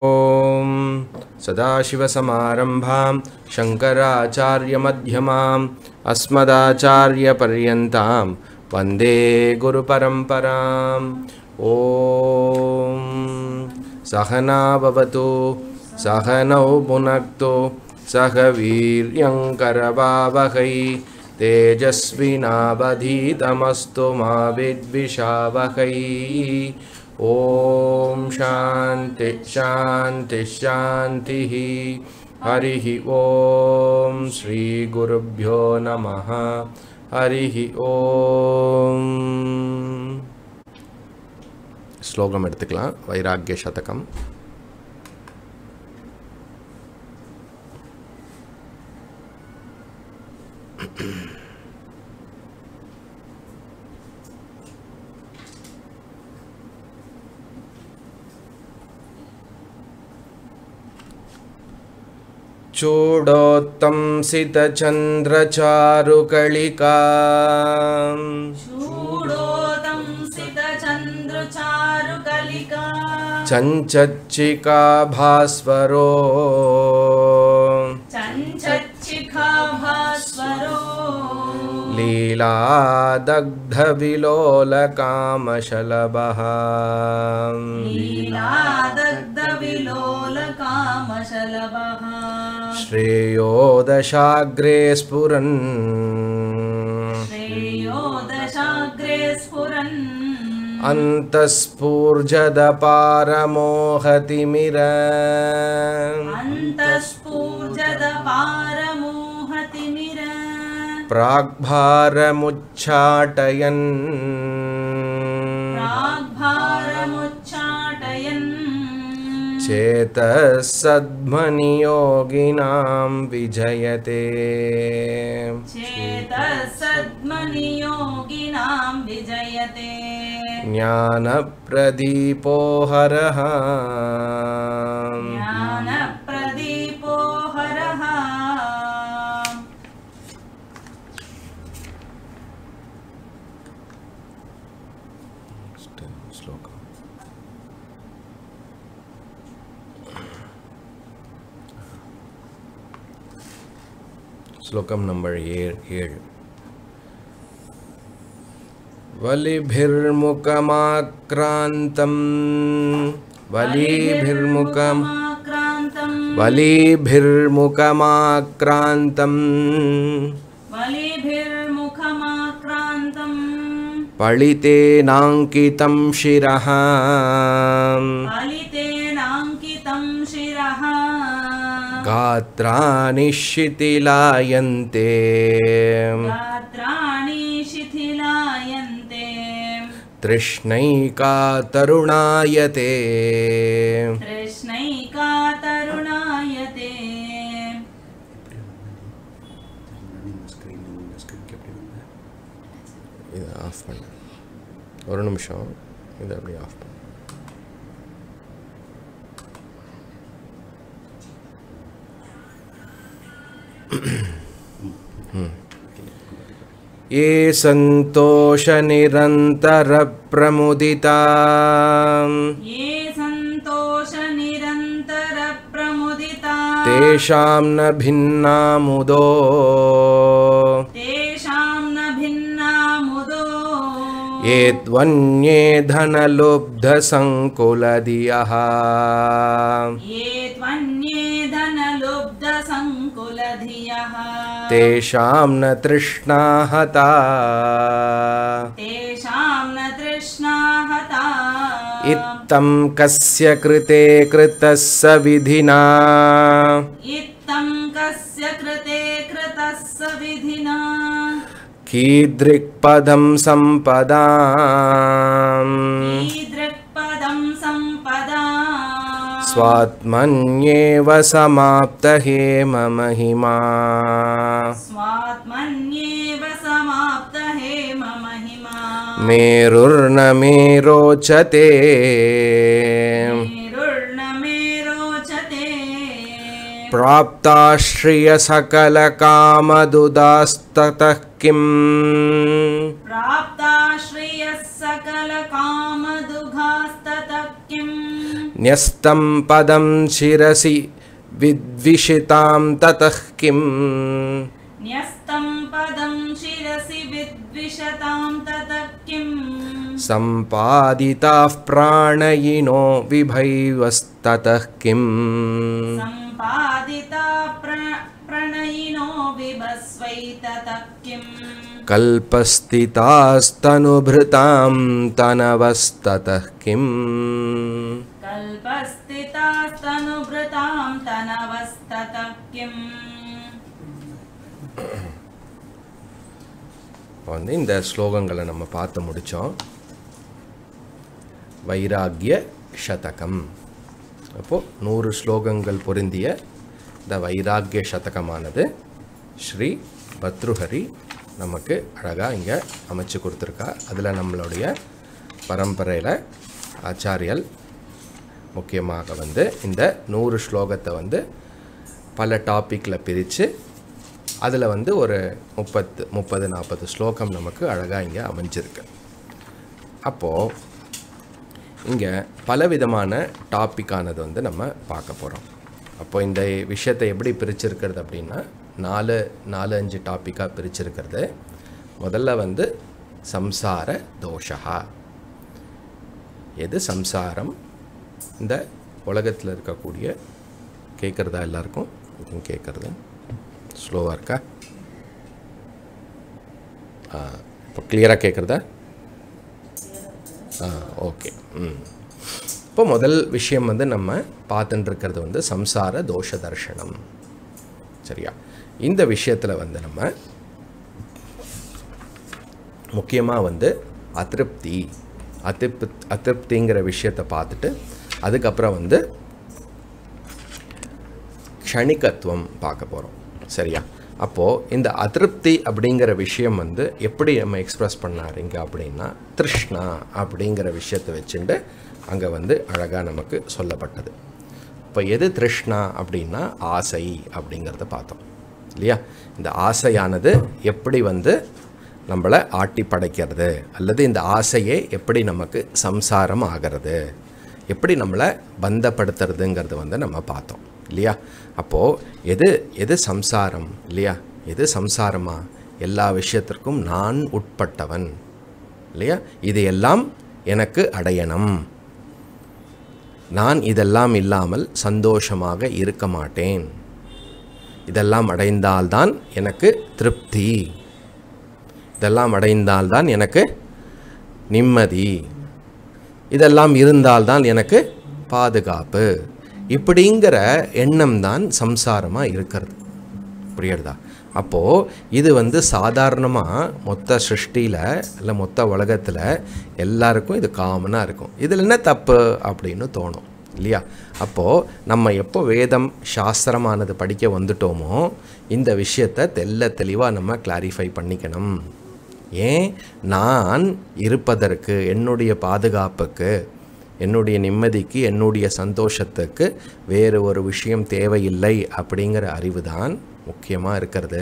ॐ सदाशिवसमारम्भां शङ्कराचार्यमध्यमाम् अस्मदाचार्यपर्यन्तां वन्दे गुरुपरम्पराम् ॐ सहना भवतु सहनौ पुनक्तु सह वीर्यङ्करवावहै तेजस्विनावधीतमस्तु मा विद्विषावहै ॐ शान्ति शान्ति शान्तिः हरिः ॐ श्रीगुरुभ्यो नमः हरिः ॐ ஸ்லோகம் எடுத்துக்கலாம் வைராக்கிய சதகம் चूडोत्तंसितचन्द्रचारुकलिका चूडोदंसितचन्द्रचारुकलिका चञ्चच्चिका भास्वरो चञ्चच्चिखा भास्वरो लीलादग्धविलोलकामशलभः लीलादग्धविलोलकामशलभः श्रेयो दशाग्रे स्फुरन् श्रेयो दशाग्रे स्फुरन् अन्तःस्फूर्जदपारमोहतिमिर अन्तःस्फूर्जदपारमोहतिमिर प्राग्भारमुच्चाटयन् प्राग्भारमुच्चाटयन् चेतः सद्मनियोगिनां विजयते चेतः सद्मनियोगिनां विजयते ज्ञानप्रदीपो हरः ज्ञानप्रदीपो हरः श्लोकं नम्बर् ए एळ् वलिभिर्मुखमाक्रान्तं वलिभिर्मुखम् आक्रान्तम् वलिभिर्मुखमाक्रान्तम् बलिभिर्मुखमाक्रान्तम् पळितेनाङ्कितं शिरः फलितेनाङ्कितं शिरः गात्राणि शिथिलायन्ते गात्राणि शिथिलायन्ते तृष्णैका तरुणायते तृष्णैका तरुणायते இதை ஆஃப் பண்ணு ஒரு நிமிஷம் இதை அப்படியே ஆஃப் பண்ணு ம். ये सन्तोषनिरन्तरप्रमुदिता ये सन्तोषनिरन्तरप्रमुदिता तेषां न भिन्ना मुदो तेषां न भिन्ना मुदो ये त्वन्ये धनलुब्धसङ्कुलधियः ये त्वन्ये धनलुब्धसङ्कुलधियः तेषां न तृष्णा हता तेषां न तृष्णा हता इत्थं कस्य कृते कृतः स विधिना इत्थं कस्य कृते कृतः स विधिना कीदृक्पदं सम्पदाम् ईदृक्पदं सम्पदा स्वात्मन्येव समाप्तहेम महिमा स्वात्मन्येव समाप्त हे मम महिमा मेरुर्न मे रोचते मेरुर्न मे रोचते प्राप्ताश्रियसकलकामदुदास्ततः किम् प्राप्ता श्रियः सकलकामदुघास्ततः किम् न्यस्तं पदं शिरसि विद्विषितां ततः किम् न्यस्तं पदं शिरसि विद्विषतां ततः किम् सम्पादिताः प्राणयिनो विभैवस्ततः किम् सम्पादिता प्र प्रणयिनो विभस्वै ततः किम् कल्पस्थितास्तनुभृतां तनवस्ततः किम् कल्पस्थितास्तनुभृतां तनवस्ततः किम् இப்போ வந்து இந்த ஸ்லோகங்களை நம்ம பார்த்து முடித்தோம் வைராகிய சதகம் அப்போது நூறு ஸ்லோகங்கள் பொருந்திய இந்த வைராகிய சதகமானது ஸ்ரீ பத்ருஹரி நமக்கு அழகாக இங்கே அமைச்சு கொடுத்துருக்கா அதில் நம்மளுடைய பரம்பரையில் ஆச்சாரியல் முக்கியமாக வந்து இந்த நூறு ஸ்லோகத்தை வந்து பல டாப்பிக்கில் பிரித்து அதில் வந்து ஒரு முப்பத்து முப்பது நாற்பது ஸ்லோகம் நமக்கு அழகாக இங்கே அமைஞ்சிருக்கு அப்போது இங்கே பலவிதமான டாப்பிக்கானது வந்து நம்ம பார்க்க போகிறோம் அப்போ இந்த விஷயத்தை எப்படி பிரிச்சிருக்கிறது அப்படின்னா நாலு நாலு அஞ்சு டாப்பிக்காக பிரிச்சிருக்கிறது முதல்ல வந்து சம்சார தோஷா எது சம்சாரம் இந்த உலகத்தில் இருக்கக்கூடிய கேட்குறதா எல்லாருக்கும் இதுவும் கேட்குறது ஸ்லோவாக இருக்கா ஆ இப்போ கிளியராக கேட்குறதா ஆ ஓகே ம் இப்போ முதல் விஷயம் வந்து நம்ம பார்த்துட்டு இருக்கிறது வந்து சம்சார தோஷ தர்ஷனம் சரியா இந்த விஷயத்தில் வந்து நம்ம முக்கியமாக வந்து அதிருப்தி அதிருப்தி அதிருப்திங்கிற விஷயத்தை பார்த்துட்டு அதுக்கப்புறம் வந்து க்ஷணிகத்துவம் பார்க்க போகிறோம் சரியா அப்போது இந்த அதிருப்தி அப்படிங்கிற விஷயம் வந்து எப்படி நம்ம எக்ஸ்ப்ரெஸ் பண்ணாருங்க அப்படின்னா திருஷ்ணா அப்படிங்கிற விஷயத்தை வச்சுட்டு அங்கே வந்து அழகாக நமக்கு சொல்லப்பட்டது இப்போ எது திருஷ்ணா அப்படின்னா ஆசை அப்படிங்கிறத பார்த்தோம் இல்லையா இந்த ஆசையானது எப்படி வந்து நம்மளை ஆட்டி படைக்கிறது அல்லது இந்த ஆசையே எப்படி நமக்கு சம்சாரம் ஆகிறது எப்படி நம்மளை பந்தப்படுத்துறதுங்கிறது வந்து நம்ம பார்த்தோம் இல்லையா அப்போது எது எது சம்சாரம் இல்லையா எது சம்சாரமா எல்லா விஷயத்திற்கும் நான் உட்பட்டவன் இல்லையா இது எல்லாம் எனக்கு அடையணும் நான் இதெல்லாம் இல்லாமல் சந்தோஷமாக இருக்க மாட்டேன் இதெல்லாம் அடைந்தால்தான் எனக்கு திருப்தி இதெல்லாம் அடைந்தால்தான் எனக்கு நிம்மதி இதெல்லாம் இருந்தால்தான் எனக்கு பாதுகாப்பு இப்படிங்கிற எண்ணம் தான் சம்சாரமாக இருக்கிறது புரியுறதா அப்போது இது வந்து சாதாரணமாக மொத்த சிருஷ்டியில் இல்லை மொத்த உலகத்தில் எல்லாருக்கும் இது காமனாக இருக்கும் இதில் என்ன தப்பு அப்படின்னு தோணும் இல்லையா அப்போது நம்ம எப்போ வேதம் சாஸ்திரமானது படிக்க வந்துட்டோமோ இந்த விஷயத்தை தெல்ல தெளிவாக நம்ம கிளாரிஃபை பண்ணிக்கணும் ஏன் நான் இருப்பதற்கு என்னுடைய பாதுகாப்புக்கு என்னுடைய நிம்மதிக்கு என்னுடைய சந்தோஷத்துக்கு வேறு ஒரு விஷயம் தேவையில்லை அப்படிங்கிற அறிவு தான் முக்கியமாக இருக்கிறது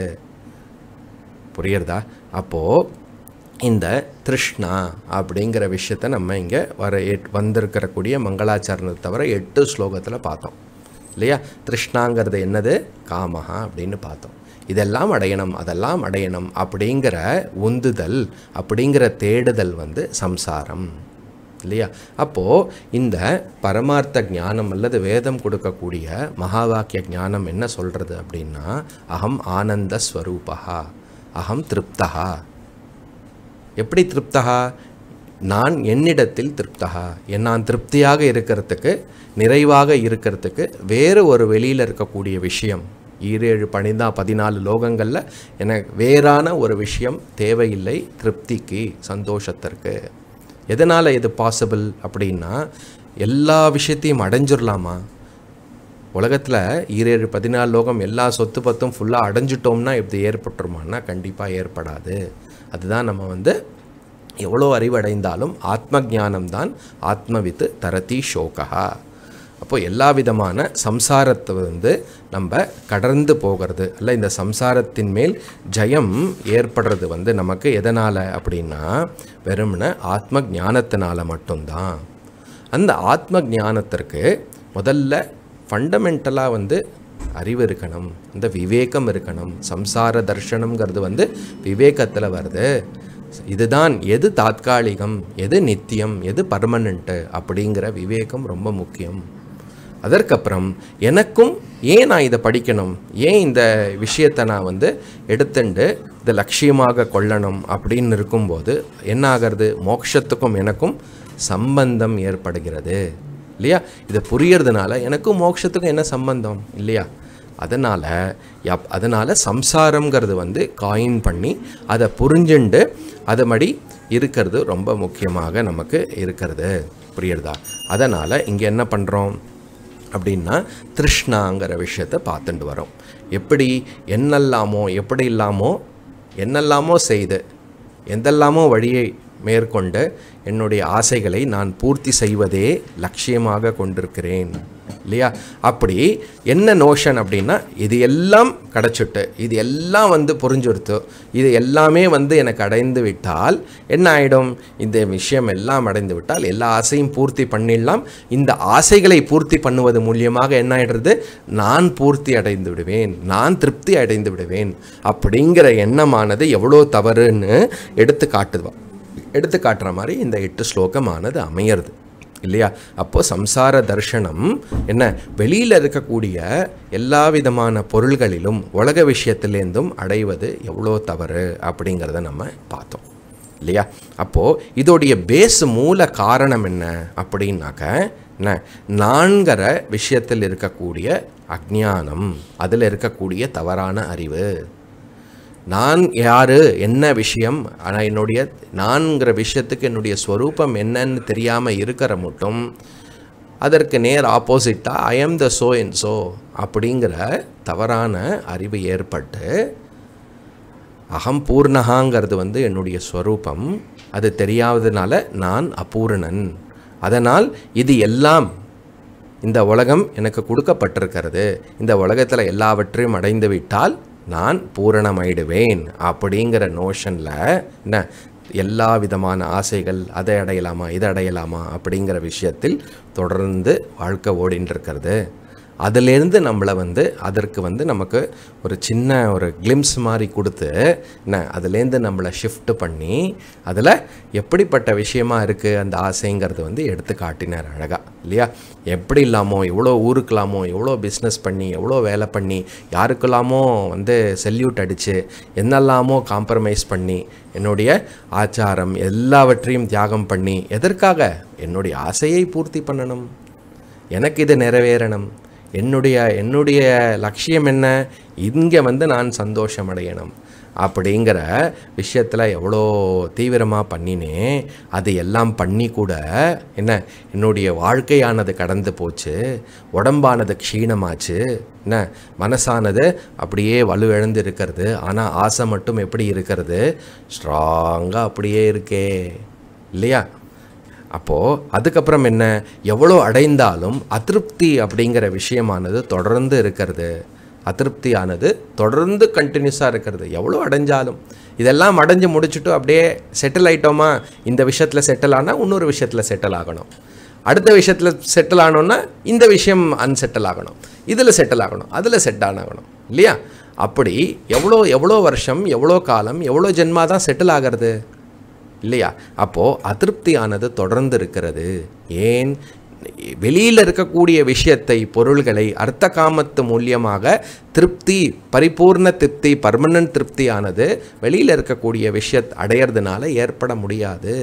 புரியுறதா அப்போது இந்த திருஷ்ணா அப்படிங்கிற விஷயத்தை நம்ம இங்கே வர எட் வந்திருக்கிறக்கூடிய மங்களாச்சரணத்தை தவிர எட்டு ஸ்லோகத்தில் பார்த்தோம் இல்லையா திருஷ்ணாங்கிறது என்னது காமஹா அப்படின்னு பார்த்தோம் இதெல்லாம் அடையணும் அதெல்லாம் அடையணும் அப்படிங்கிற உந்துதல் அப்படிங்கிற தேடுதல் வந்து சம்சாரம் இல்லையா அப்போது இந்த பரமார்த்த ஞானம் அல்லது வேதம் கொடுக்கக்கூடிய மகா வாக்கிய ஞானம் என்ன சொல்கிறது அப்படின்னா அகம் ஆனந்த ஸ்வரூபா அகம் திருப்தகா எப்படி திருப்தகா நான் என்னிடத்தில் திருப்தகா என் நான் திருப்தியாக இருக்கிறதுக்கு நிறைவாக இருக்கிறதுக்கு வேறு ஒரு வெளியில் இருக்கக்கூடிய விஷயம் ஈரேழு பனிதா பதினாலு லோகங்களில் எனக்கு வேறான ஒரு விஷயம் தேவையில்லை திருப்திக்கு சந்தோஷத்திற்கு எதனால் இது பாசிபிள் அப்படின்னா எல்லா விஷயத்தையும் அடைஞ்சிடலாமா உலகத்தில் ஈரேழு பதினாலு லோகம் எல்லா சொத்து பத்தும் ஃபுல்லாக அடைஞ்சிட்டோம்னா இப்படி ஏற்பட்டுருமான்னா கண்டிப்பாக ஏற்படாது அதுதான் நம்ம வந்து எவ்வளோ அறிவடைந்தாலும் ஆத்ம ஞானம்தான் ஆத்மவித்து தரதி ஷோகா அப்போ எல்லா விதமான சம்சாரத்தை வந்து நம்ம கடந்து போகிறது அல்ல இந்த சம்சாரத்தின் மேல் ஜெயம் ஏற்படுறது வந்து நமக்கு எதனால் அப்படின்னா வெறுமன ஆத்ம ஞானத்தினால மட்டும்தான் அந்த ஆத்ம ஞானத்திற்கு முதல்ல ஃபண்டமெண்டலாக வந்து அறிவு இருக்கணும் இந்த விவேகம் இருக்கணும் சம்சார தர்ஷனம்ங்கிறது வந்து விவேகத்தில் வருது இதுதான் எது தாத்காலிகம் எது நித்தியம் எது பர்மனண்ட்டு அப்படிங்கிற விவேகம் ரொம்ப முக்கியம் அதற்கப்புறம் எனக்கும் ஏன் நான் இதை படிக்கணும் ஏன் இந்த விஷயத்தை நான் வந்து எடுத்துண்டு இதை லட்சியமாக கொள்ளணும் அப்படின்னு இருக்கும்போது என்ன ஆகிறது மோட்சத்துக்கும் எனக்கும் சம்பந்தம் ஏற்படுகிறது இல்லையா இதை புரியறதுனால எனக்கும் மோட்சத்துக்கும் என்ன சம்பந்தம் இல்லையா அதனால் எப் அதனால் சம்சாரம்ங்கிறது வந்து காயின் பண்ணி அதை புரிஞ்சுண்டு அது மடி இருக்கிறது ரொம்ப முக்கியமாக நமக்கு இருக்கிறது புரியுறதா அதனால் இங்கே என்ன பண்ணுறோம் அப்படின்னா திருஷ்ணாங்கிற விஷயத்தை பார்த்துட்டு வரோம் எப்படி என்னெல்லாமோ எப்படி இல்லாமோ என்னெல்லாமோ செய்து எந்தெல்லாமோ வழியை மேற்கொண்டு என்னுடைய ஆசைகளை நான் பூர்த்தி செய்வதே லட்சியமாக கொண்டிருக்கிறேன் இல்லையா அப்படி என்ன நோஷன் அப்படின்னா இது எல்லாம் கிடச்சிட்டு இது எல்லாம் வந்து புரிஞ்சுடுத்து இது எல்லாமே வந்து எனக்கு அடைந்து விட்டால் என்ன ஆகிடும் இந்த விஷயம் எல்லாம் அடைந்து விட்டால் எல்லா ஆசையும் பூர்த்தி பண்ணிடலாம் இந்த ஆசைகளை பூர்த்தி பண்ணுவது மூலியமாக என்ன ஆயிடுறது நான் பூர்த்தி அடைந்து விடுவேன் நான் திருப்தி அடைந்து விடுவேன் அப்படிங்கிற எண்ணமானது எவ்வளோ தவறுன்னு எடுத்து காட்டுவா எடுத்து காட்டுற மாதிரி இந்த எட்டு ஸ்லோகமானது அமையிறது இல்லையா அப்போ சம்சார தர்ஷனம் என்ன வெளியில் இருக்கக்கூடிய எல்லா விதமான பொருள்களிலும் உலக விஷயத்திலேருந்தும் அடைவது எவ்வளோ தவறு அப்படிங்கிறத நம்ம பார்த்தோம் இல்லையா அப்போது இதோடைய பேஸ் மூல காரணம் என்ன அப்படின்னாக்க என்ன நான்கிற விஷயத்தில் இருக்கக்கூடிய அஜ்ஞானம் அதில் இருக்கக்கூடிய தவறான அறிவு நான் யார் என்ன விஷயம் ஆனால் என்னுடைய நான்கிற விஷயத்துக்கு என்னுடைய ஸ்வரூபம் என்னன்னு தெரியாமல் இருக்கிற மட்டும் அதற்கு நேர் ஆப்போசிட்டாக I am the so and so அப்படிங்கிற தவறான அறிவு ஏற்பட்டு அகம் பூர்ணகாங்கிறது வந்து என்னுடைய ஸ்வரூபம் அது தெரியாததுனால நான் அபூரணன் அதனால் இது எல்லாம் இந்த உலகம் எனக்கு கொடுக்கப்பட்டிருக்கிறது இந்த உலகத்தில் எல்லாவற்றையும் அடைந்து விட்டால் நான் பூரணமாயிடுவேன் அப்படிங்கிற நோஷனில் என்ன எல்லா விதமான ஆசைகள் அதை அடையலாமா இதை அடையலாமா அப்படிங்கிற விஷயத்தில் தொடர்ந்து வாழ்க்கை ஓடின்னு இருக்கிறது அதிலேருந்து நம்மளை வந்து அதற்கு வந்து நமக்கு ஒரு சின்ன ஒரு கிளிம்ஸ் மாதிரி கொடுத்து என்ன அதுலேருந்து நம்மளை ஷிஃப்ட் பண்ணி அதில் எப்படிப்பட்ட விஷயமா இருக்குது அந்த ஆசைங்கிறது வந்து எடுத்து காட்டினார் அழகாக இல்லையா எப்படி இல்லாமோ எவ்வளோ ஊருக்கலாமோ எவ்வளோ பிஸ்னஸ் பண்ணி எவ்வளோ வேலை பண்ணி யாருக்கெல்லாமோ வந்து செல்யூட் அடித்து என்னெல்லாமோ காம்ப்ரமைஸ் பண்ணி என்னுடைய ஆச்சாரம் எல்லாவற்றையும் தியாகம் பண்ணி எதற்காக என்னுடைய ஆசையை பூர்த்தி பண்ணணும் எனக்கு இது நிறைவேறணும் என்னுடைய என்னுடைய லட்சியம் என்ன இங்கே வந்து நான் சந்தோஷம் அடையணும் அப்படிங்கிற விஷயத்தில் எவ்வளோ தீவிரமாக பண்ணினேன் அது எல்லாம் பண்ணி கூட என்ன என்னுடைய வாழ்க்கையானது கடந்து போச்சு உடம்பானது க்ஷீணமாச்சு என்ன மனசானது அப்படியே வலுவிழந்து இருக்கிறது ஆனால் ஆசை மட்டும் எப்படி இருக்கிறது ஸ்ட்ராங்காக அப்படியே இருக்கே இல்லையா அப்போது அதுக்கப்புறம் என்ன எவ்வளோ அடைந்தாலும் அதிருப்தி அப்படிங்கிற விஷயமானது தொடர்ந்து இருக்கிறது அதிருப்தியானது தொடர்ந்து கண்டினியூஸாக இருக்கிறது எவ்வளோ அடைஞ்சாலும் இதெல்லாம் அடைஞ்சு முடிச்சுட்டு அப்படியே செட்டில் ஆயிட்டோமா இந்த விஷயத்தில் செட்டில் ஆனால் இன்னொரு விஷயத்தில் செட்டில் ஆகணும் அடுத்த விஷயத்தில் செட்டில் ஆனோன்னா இந்த விஷயம் அன்செட்டில் ஆகணும் இதில் செட்டில் ஆகணும் அதில் செட் ஆகணும் இல்லையா அப்படி எவ்வளோ எவ்வளோ வருஷம் எவ்வளோ காலம் எவ்வளோ ஜென்மா தான் செட்டில் ஆகிறது இல்லையா அப்போது அதிருப்தியானது தொடர்ந்து இருக்கிறது ஏன் வெளியில் இருக்கக்கூடிய விஷயத்தை பொருள்களை அர்த்த காமத்து மூலியமாக திருப்தி பரிபூர்ண திருப்தி பர்மனன்ட் திருப்தியானது வெளியில் இருக்கக்கூடிய விஷயத் அடையிறதுனால ஏற்பட முடியாது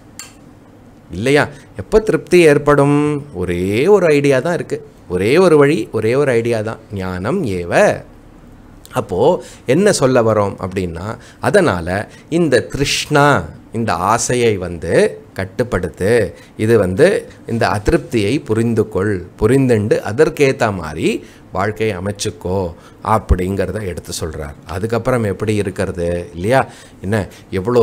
இல்லையா எப்போ திருப்தி ஏற்படும் ஒரே ஒரு ஐடியா தான் இருக்குது ஒரே ஒரு வழி ஒரே ஒரு ஐடியா தான் ஞானம் ஏவ அப்போது என்ன சொல்ல வரோம் அப்படின்னா அதனால் இந்த திருஷ்ணா இந்த ஆசையை வந்து கட்டுப்படுத்து இது வந்து இந்த அதிருப்தியை புரிந்து கொள் புரிந்துண்டு அதற்கேற்ற மாதிரி வாழ்க்கையை அமைச்சுக்கோ அப்படிங்கிறத எடுத்து சொல்கிறார் அதுக்கப்புறம் எப்படி இருக்கிறது இல்லையா என்ன எவ்வளோ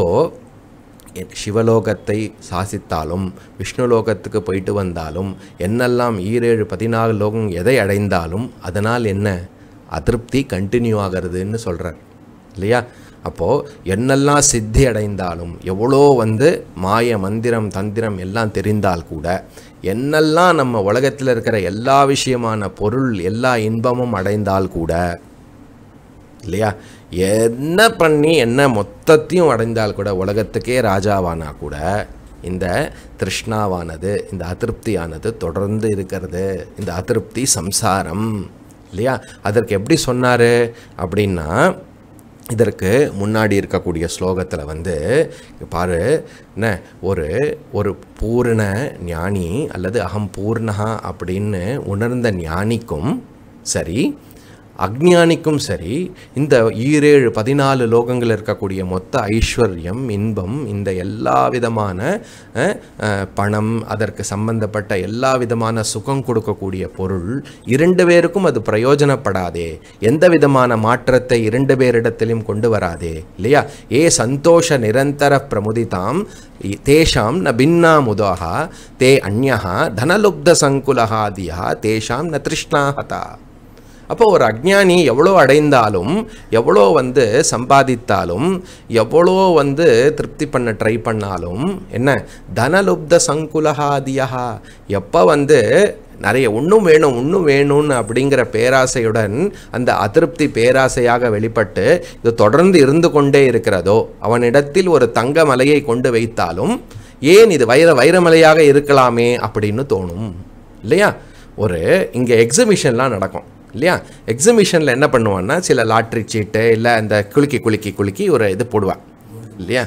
சிவலோகத்தை சாசித்தாலும் விஷ்ணுலோகத்துக்கு போயிட்டு வந்தாலும் என்னெல்லாம் ஈரேழு பதினாலு லோகம் எதை அடைந்தாலும் அதனால் என்ன அதிருப்தி கண்டினியூ ஆகிறதுன்னு சொல்கிறார் இல்லையா அப்போது என்னெல்லாம் சித்தி அடைந்தாலும் எவ்வளோ வந்து மாய மந்திரம் தந்திரம் எல்லாம் தெரிந்தால் கூட என்னெல்லாம் நம்ம உலகத்தில் இருக்கிற எல்லா விஷயமான பொருள் எல்லா இன்பமும் அடைந்தால் கூட இல்லையா என்ன பண்ணி என்ன மொத்தத்தையும் அடைந்தால் கூட உலகத்துக்கே ராஜாவானா கூட இந்த திருஷ்ணாவானது இந்த அதிருப்தியானது தொடர்ந்து இருக்கிறது இந்த அதிருப்தி சம்சாரம் இல்லையா அதற்கு எப்படி சொன்னார் அப்படின்னா இதற்கு முன்னாடி இருக்கக்கூடிய ஸ்லோகத்தில் வந்து இங்க பாரு என்ன ஒரு ஒரு பூரண ஞானி அல்லது அகம் பூர்ணஹா அப்படின்னு உணர்ந்த ஞானிக்கும் சரி அக்ஞானிக்கும் சரி இந்த ஈரேழு பதினாலு லோகங்கள் இருக்கக்கூடிய மொத்த ஐஸ்வர்யம் இன்பம் இந்த எல்லா விதமான அஹ், அஹ், பணம் அதற்கு சம்பந்தப்பட்ட எல்லா விதமான சுகம் கொடுக்கக்கூடிய பொருள் இரண்டு பேருக்கும் அது பிரயோஜனப்படாதே எந்த விதமான மாற்றத்தை இரண்டு பேரிடத்திலும் கொண்டு வராதே இல்லையா ஏ சந்தோஷ நிரந்தர பிரமுதிதாம் இ- தேஷாம் ந பின்னாமுதாக தே அந்யஹ தனலுப்த சங்குலஹாதியா தேஷாம் ந திருஷ்ணாஹதா அப்போ ஒரு அஜ்ஞானி எவ்வளோ அடைந்தாலும் எவ்வளோ வந்து சம்பாதித்தாலும் எவ்வளோ வந்து திருப்தி பண்ண ட்ரை பண்ணாலும் என்ன தனலுப்த சங்குலஹாதியா எப்போ வந்து நிறைய இன்னும் வேணும் இன்னும் வேணும்னு அப்படிங்கிற பேராசையுடன் அந்த அதிருப்தி பேராசையாக வெளிப்பட்டு இது தொடர்ந்து இருந்து கொண்டே இருக்கிறதோ அவனிடத்தில் ஒரு தங்க மலையை கொண்டு வைத்தாலும் ஏன் இது வைர வைரமலையாக இருக்கலாமே அப்படின்னு தோணும் இல்லையா ஒரு இங்கே எக்ஸிபிஷன்லாம் நடக்கும் இல்லையா எக்ஸிபிஷனில் என்ன பண்ணுவான்னா சில லாட்ரி சீட்டு இல்லை அந்த குலுக்கி குலுக்கி குலுக்கி ஒரு இது போடுவான் இல்லையா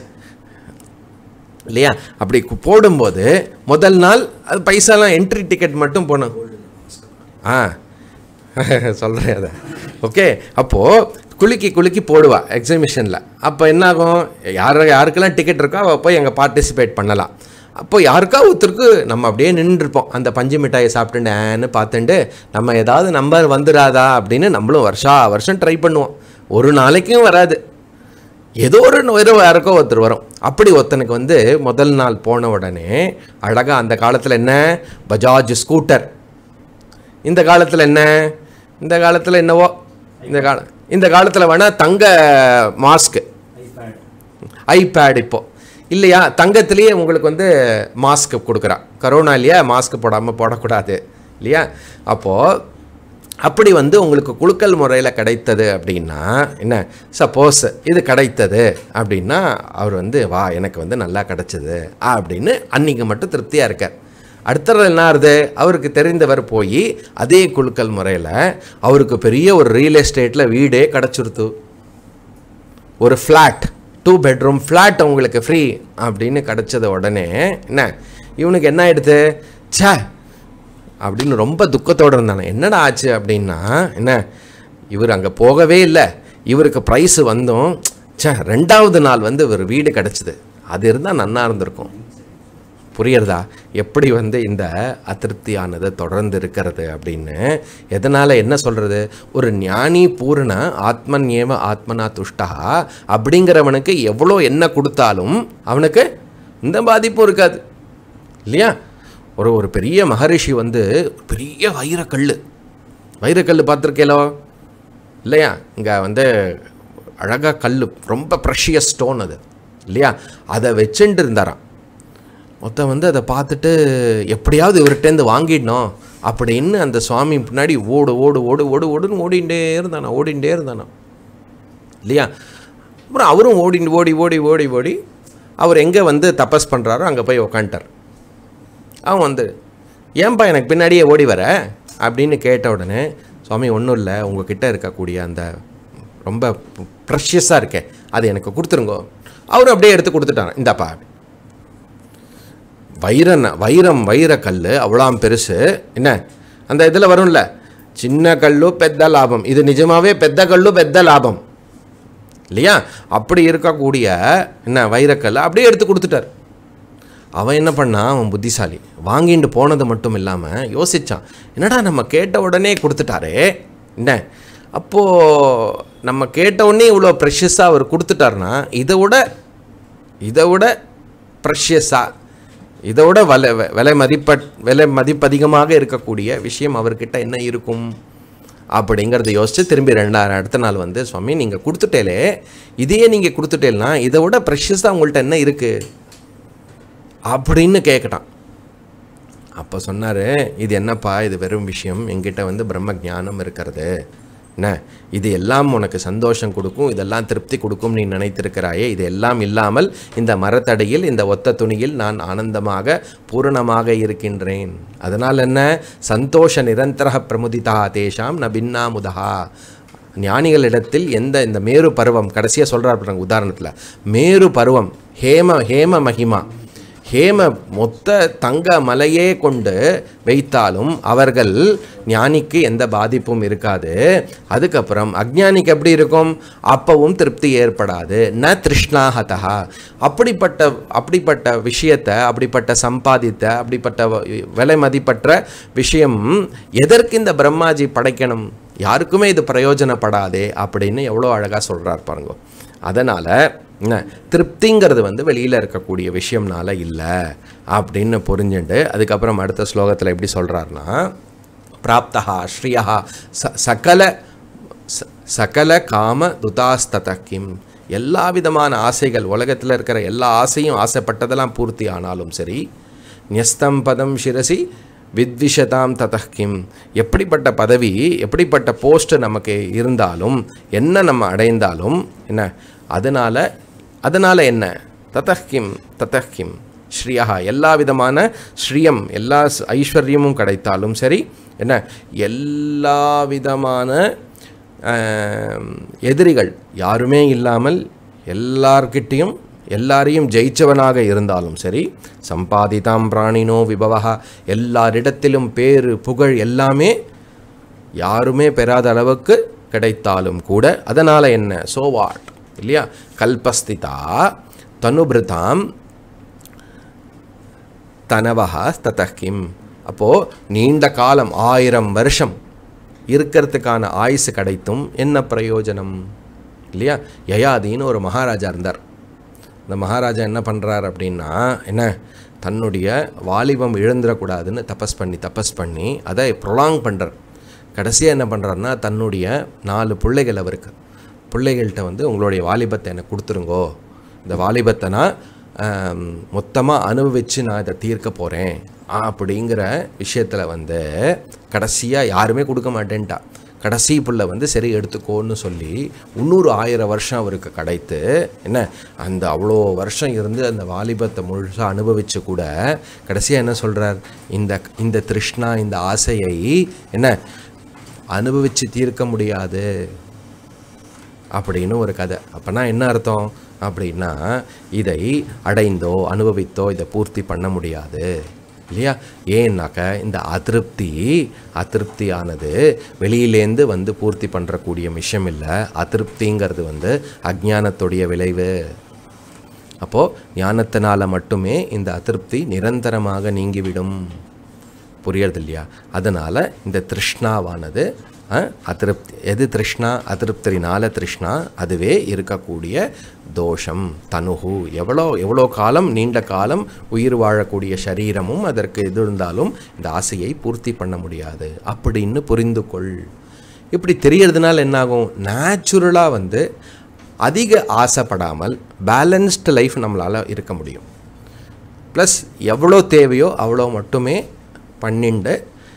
இல்லையா அப்படி கு- போடும்போது முதல் நாள் அது பைசாலாம் என்ட்ரி டிக்கெட் மட்டும் போகணும் ஆ சொல்கிறேன் அதை ஓகே அப்போது குலுக்கி குலுக்கி போடுவா எக்ஸிபிஷனில் அப்போ என்னாகும் யார் யாருக்கெல்லாம் டிக்கெட் இருக்கோ அவள் போய் அங்கே பார்ட்டிசிபேட் பண்ணலாம் அப்போ யாருக்கா ஒருத்தருக்கு நம்ம அப்படியே நின்றுருப்போம் அந்த பஞ்சு மிட்டாயை சாப்பிட்டு ஏன்னு பார்த்துட்டு நம்ம ஏதாவது நம்பர் வந்துடாதா அப்படின்னு நம்மளும் வருஷா வருஷம் ட்ரை பண்ணுவோம் ஒரு நாளைக்கும் வராது ஏதோ ஒரு வேறு யாருக்கோ ஒருத்தர் வரும் அப்படி ஒருத்தனுக்கு வந்து முதல் நாள் போன உடனே அழகாக அந்த காலத்தில் என்ன பஜாஜ் ஸ்கூட்டர் இந்த காலத்தில் என்ன இந்த காலத்தில் என்னவோ இந்த கால இந்த காலத்தில் வேணால் தங்க மாஸ்க்கு ஐபேட் இப்போ இல்லையா தங்கத்திலேயே உங்களுக்கு வந்து மாஸ்க் கொடுக்குறா கரோனா இல்லையா மாஸ்க் போடாமல் போடக்கூடாது இல்லையா அப்போது அப்படி வந்து உங்களுக்கு குலுக்கல் முறையில் கிடைத்தது அப்படின்னா என்ன சப்போஸ் இது கிடைத்தது அப்படின்னா அவர் வந்து வா எனக்கு வந்து நல்லா கிடைச்சது அப்படின்னு அன்னைக்கு மட்டும் திருப்தியாக இருக்கார் அடுத்தது என்ன ஆகுது அவருக்கு தெரிந்தவர் போய் அதே குலுக்கல் முறையில் அவருக்கு பெரிய ஒரு ரியல் எஸ்டேட்டில் வீடே கிடச்சிருத்து ஒரு ஃப்ளாட் டூ பெட்ரூம் ஃப்ளாட் உங்களுக்கு ஃப்ரீ அப்படின்னு கிடச்சத உடனே என்ன இவனுக்கு என்ன ஆயிடுது ச்சே அப்படின்னு ரொம்ப துக்கத்தோடு இருந்தானே என்னடா ஆச்சு அப்படின்னா என்ன இவர் அங்கே போகவே இல்லை இவருக்கு ப்ரைஸ் வந்தும் ச்சே ரெண்டாவது நாள் வந்து இவர் வீடு கிடச்சிது அது இருந்தால் நன்னா இருந்திருக்கும் புரியுறதா எப்படி வந்து இந்த அதிருப்தியானது தொடர்ந்து இருக்கிறது அப்படின்னு எதனால் என்ன சொல்கிறது ஒரு ஞானி பூரண ஆத்மன் ஏவ ஆத்மனா துஷ்டா அப்படிங்கிறவனுக்கு எவ்வளோ என்ன கொடுத்தாலும் அவனுக்கு இந்த பாதிப்பும் இருக்காது இல்லையா ஒரு ஒரு பெரிய மகரிஷி வந்து பெரிய வைரக்கல் வைரக்கல் பார்த்துருக்கேலோ இல்லையா இங்கே வந்து அழகாக கல் ரொம்ப ப்ரெஷியஸ் ஸ்டோன் அது இல்லையா அதை வச்சுட்டு இருந்தாராம் மொத்தம் வந்து அதை பார்த்துட்டு எப்படியாவது இவர்கிட்டேருந்து வாங்கிடணும் அப்படின்னு அந்த சுவாமி பின்னாடி ஓடு ஓடு ஓடு ஓடு ஓடுன்னு ஓடிண்டே இருந்தானா ஓடிண்டே இருந்தானா இல்லையா அப்புறம் அவரும் ஓடி ஓடி ஓடி ஓடி ஓடி அவர் எங்கே வந்து தபஸ் பண்ணுறாரோ அங்கே போய் உக்காண்டார் அவன் வந்து ஏன்பா எனக்கு பின்னாடியே ஓடி வர அப்படின்னு கேட்ட உடனே சுவாமி ஒன்றும் இல்லை உங்ககிட்ட இருக்கக்கூடிய அந்த ரொம்ப ப்ரெஷியஸாக இருக்கே அது எனக்கு கொடுத்துருங்கோ அவரும் அப்படியே எடுத்து கொடுத்துட்டான் இந்தாப்பா வைரன் வைரம் வைரக்கல் அவ்வளோம் பெருசு என்ன அந்த இதில் வரும்ல சின்ன கல்லு பெத்த லாபம் இது நிஜமாவே பெத்த கல்லு பெத்த லாபம் இல்லையா அப்படி இருக்கக்கூடிய என்ன வைரக்கல் அப்படியே எடுத்து கொடுத்துட்டார் அவன் என்ன பண்ணான் அவன் புத்திசாலி வாங்கிட்டு போனது மட்டும் இல்லாமல் யோசிச்சான் என்னடா நம்ம கேட்ட உடனே கொடுத்துட்டாரே என்ன அப்போது நம்ம கேட்ட உடனே இவ்வளோ ப்ரெஷஸாக அவர் கொடுத்துட்டாருன்னா இதை விட இதை விட ப்ரெஷியஸாக இதை விட விலை விலை மதிப்ப விலை மதிப்பதிகமாக இருக்கக்கூடிய விஷயம் அவர்கிட்ட என்ன இருக்கும் அப்படிங்கிறத யோசித்து திரும்பி ரெண்டாயிரம் அடுத்த நாள் வந்து சுவாமி நீங்கள் கொடுத்துட்டேலே இதையே நீங்கள் கொடுத்துட்டேன்னா இதை விட ப்ரெஷியஸாக உங்கள்கிட்ட என்ன இருக்குது அப்படின்னு கேட்கட்டான் அப்போ சொன்னார் இது என்னப்பா இது வெறும் விஷயம் என்கிட்ட வந்து பிரம்ம ஞானம் இருக்கிறது என்ன இது எல்லாம் உனக்கு சந்தோஷம் கொடுக்கும் இதெல்லாம் திருப்தி கொடுக்கும் நீ நினைத்திருக்கிறாயே இது எல்லாம் இல்லாமல் இந்த மரத்தடியில் இந்த ஒத்த துணியில் நான் ஆனந்தமாக பூரணமாக இருக்கின்றேன் அதனால் என்ன சந்தோஷ நிரந்தர பிரமுதிதா தேஷாம் ந பின்னாமுதா ஞானிகளிடத்தில் எந்த இந்த மேரு பருவம் கடைசியாக சொல்கிறார் பாருங்க உதாரணத்தில் மேரு பருவம் ஹேம ஹேம மகிமா ஹேம மொத்த தங்க மலையே கொண்டு வைத்தாலும் அவர்கள் ஞானிக்கு எந்த பாதிப்பும் இருக்காது அதுக்கப்புறம் அஜ்ஞானிக்கு எப்படி இருக்கும் அப்பவும் திருப்தி ஏற்படாது ந திருஷ்ணாஹதா அப்படிப்பட்ட அப்படிப்பட்ட விஷயத்தை அப்படிப்பட்ட சம்பாதித்த அப்படிப்பட்ட வ- விலை மதிப்பற்ற விஷயம் எதற்கு இந்த பிரம்மாஜி படைக்கணும் யாருக்குமே இது பிரயோஜனப்படாதே அப்படின்னு எவ்வளோ அழகாக சொல்கிறார் பாருங்க அதனால் என்ன திருப்திங்கிறது வந்து வெளியில் இருக்கக்கூடிய விஷயம்னால இல்லை அப்படின்னு புரிஞ்சுண்டு அதுக்கப்புறம் அடுத்த ஸ்லோகத்தில் எப்படி சொல்கிறாருன்னா பிராப்தா ஸ்ரீயா ச சகல ச- சகல காம துதாஸ்தத கிம் எல்லா விதமான ஆசைகள் உலகத்தில் இருக்கிற எல்லா ஆசையும் ஆசைப்பட்டதெல்லாம் பூர்த்தி ஆனாலும் சரி நியஸ்தம் பதம் சிரசி வித்விஷதாம் ததः கிம் எப்படிப்பட்ட பதவி எப்படிப்பட்ட போஸ்ட் நமக்கு இருந்தாலும் என்ன நம்ம அடைந்தாலும் என்ன அதனால் அதனால் என்ன ததः கிம் ததः கிம் ஸ்ரீயா எல்லா விதமான ஸ்ரீயம் எல்லா ஸ்- ஐஸ்வர்யமும் கிடைத்தாலும் சரி என்ன எல்லா விதமான ஆம், எதிரிகள் யாருமே இல்லாமல் எல்லார்கிட்டேயும் எல்லாரையும் ஜெயிச்சவனாக இருந்தாலும் சரி சம்பாதிதாம் பிராணினோ விபவா எல்லாரிடத்திலும் பேரு புகழ் எல்லாமே யாருமே பெறாத அளவுக்கு கிடைத்தாலும் கூட அதனால் என்ன சோவாட் இல்லையா கல்பஸ்திதா தனுபிருதாம் தனவஹா ததஹ்கிம் அப்போது நீண்ட காலம் ஆயிரம் வருஷம் இருக்கிறதுக்கான ஆயுசு கிடைத்தும் என்ன பிரயோஜனம் இல்லையா யயாதின்னு ஒரு மகாராஜா இருந்தார் இந்த மகாராஜா என்ன பண்ணுறார் அப்படின்னா என்ன தன்னுடைய வாலிபம் இழந்துடக்கூடாதுன்னு தபஸ் பண்ணி தபஸ் பண்ணி அதை ப்ரொலாங் பண்ணுறார் கடைசியாக என்ன பண்ணுறாருன்னா தன்னுடைய நாலு பிள்ளைகள் அவருக்கு பிள்ளைகள்கிட்ட வந்து உங்களுடைய வாலிபத்தை எனக்கு கொடுத்துருங்கோ இந்த வாலிபத்தை நான் மொத்தமாக அனுபவித்து நான் இதை தீர்க்க போகிறேன் அப்படிங்கிற விஷயத்தில் வந்து கடைசியாக யாருமே கொடுக்க மாட்டேன்ட்டா கடைசி புள்ள வந்து சரி எடுத்துக்கோன்னு சொல்லி இன்னொரு ஆயிரம் வருஷம் அவருக்கு கிடைத்து என்ன அந்த அவ்வளோ வருஷம் இருந்து அந்த வாலிபத்தை முழுசாக அனுபவித்து கூட கடைசியாக என்ன சொல்கிறார் இந்த இந்த திருஷ்ணா இந்த ஆசையை என்ன அனுபவித்து தீர்க்க முடியாது அப்படின்னு ஒரு கதை அப்போனா என்ன அர்த்தம் அப்படின்னா இதை அடைந்தோ அனுபவித்தோ இதை பூர்த்தி பண்ண முடியாது இல்லையா ஏன்னாக்க இந்த அதிருப்தி அதிருப்தியானது வெளியிலேருந்து வந்து பூர்த்தி பண்ணுறக்கூடிய விஷயம் இல்லை அதிருப்திங்கிறது வந்து அஜ்ஞானத்துடைய விளைவு அப்போது ஞானத்தினால மட்டுமே இந்த அதிருப்தி நிரந்தரமாக நீங்கிவிடும் புரியறது இல்லையா அதனால் இந்த திருஷ்ணாவானது அஹ், அதிருப்தி எது திருஷ்ணா அதிருப்தினால திருஷ்ணா அதுவே இருக்கக்கூடிய தோஷம் தனுகு எவ்வளோ எவ்வளோ காலம் நீண்ட காலம் உயிர் வாழக்கூடிய சரீரமும் அதற்கு இது இருந்தாலும் இந்த ஆசையை பூர்த்தி பண்ண முடியாது அப்படின்னு புரிந்து கொள் இப்படி தெரியறதுனால என்னாகும் நேச்சுரலாக வந்து அதிக ஆசைப்படாமல் பேலன்ஸ்டு லைஃப் நம்மளால் இருக்க முடியும் ப்ளஸ் எவ்வளோ தேவையோ அவ்வளோ மட்டுமே பண்ணிண்டு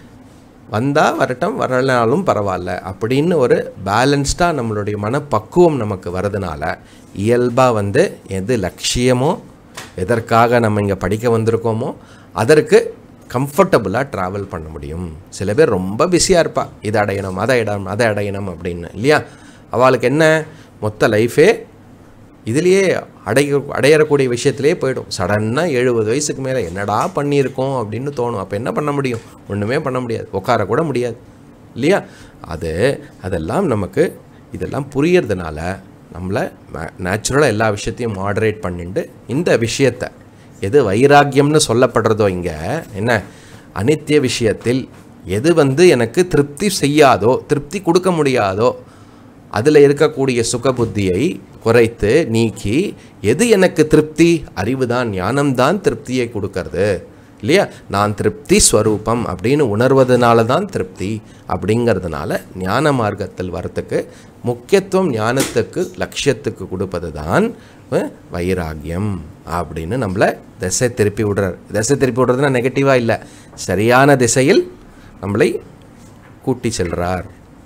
வந்தால் வரட்டும் வரலனாலும் பரவாயில்ல அப்படின்னு ஒரு பேலன்ஸ்டாக நம்மளுடைய மனப்பக்குவம் நமக்கு வரதுனால இயல்பாக வந்து எது லட்சியமோ எதற்காக நம்ம இங்கே படிக்க வந்திருக்கோமோ அதற்கு கம்ஃபர்டபுளாக ட்ராவல் பண்ண முடியும் சில பேர் ரொம்ப பிஸியாக இருப்பா இதை அடையணும் அதை அடையணும் அதை அடையணும் அப்படின்னு இல்லையா அவளுக்கு என்ன மொத்த லைஃபே இதுலேயே அடைய அடையறக்கூடிய விஷயத்திலே போயிடும் சடன்னாக எழுபது வயசுக்கு மேலே என்னடா பண்ணியிருக்கோம் அப்படின்னு தோணும் அப்போ என்ன பண்ண முடியும் ஒன்றுமே பண்ண முடியாது உட்கார கூட முடியாது இல்லையா அது அதெல்லாம் நமக்கு இதெல்லாம் புரியறதுனால நம்மளை நேச்சுரலாக எல்லா விஷயத்தையும் மாடரேட் பண்ணிட்டு இந்த விஷயத்தை எது வைராக்கியம்னு சொல்லப்படுறதோ இங்கே என்ன அனித்திய விஷயத்தில் எது வந்து எனக்கு திருப்தி செய்யாதோ திருப்தி கொடுக்க முடியாதோ அதில் இருக்கக்கூடிய சுகபுத்தியை குறைத்து நீக்கி எது எனக்கு திருப்தி அறிவுதான் ஞானம்தான் திருப்தியை கொடுக்கறது இல்லையா நான் திருப்தி ஸ்வரூபம் அப்படின்னு உணர்வதனால தான் திருப்தி அப்படிங்கிறதுனால ஞான மார்க்கத்தில் வரத்துக்கு முக்கியத்துவம் ஞானத்துக்கு லட்சியத்துக்கு கொடுப்பது தான் வைராகியம் அப்படின்னு நம்மளை திசை திருப்பி விடுறார் திசை திருப்பி விடுறதுனா நெகட்டிவாக இல்லை சரியான திசையில் நம்மளை கூட்டி செல்றார்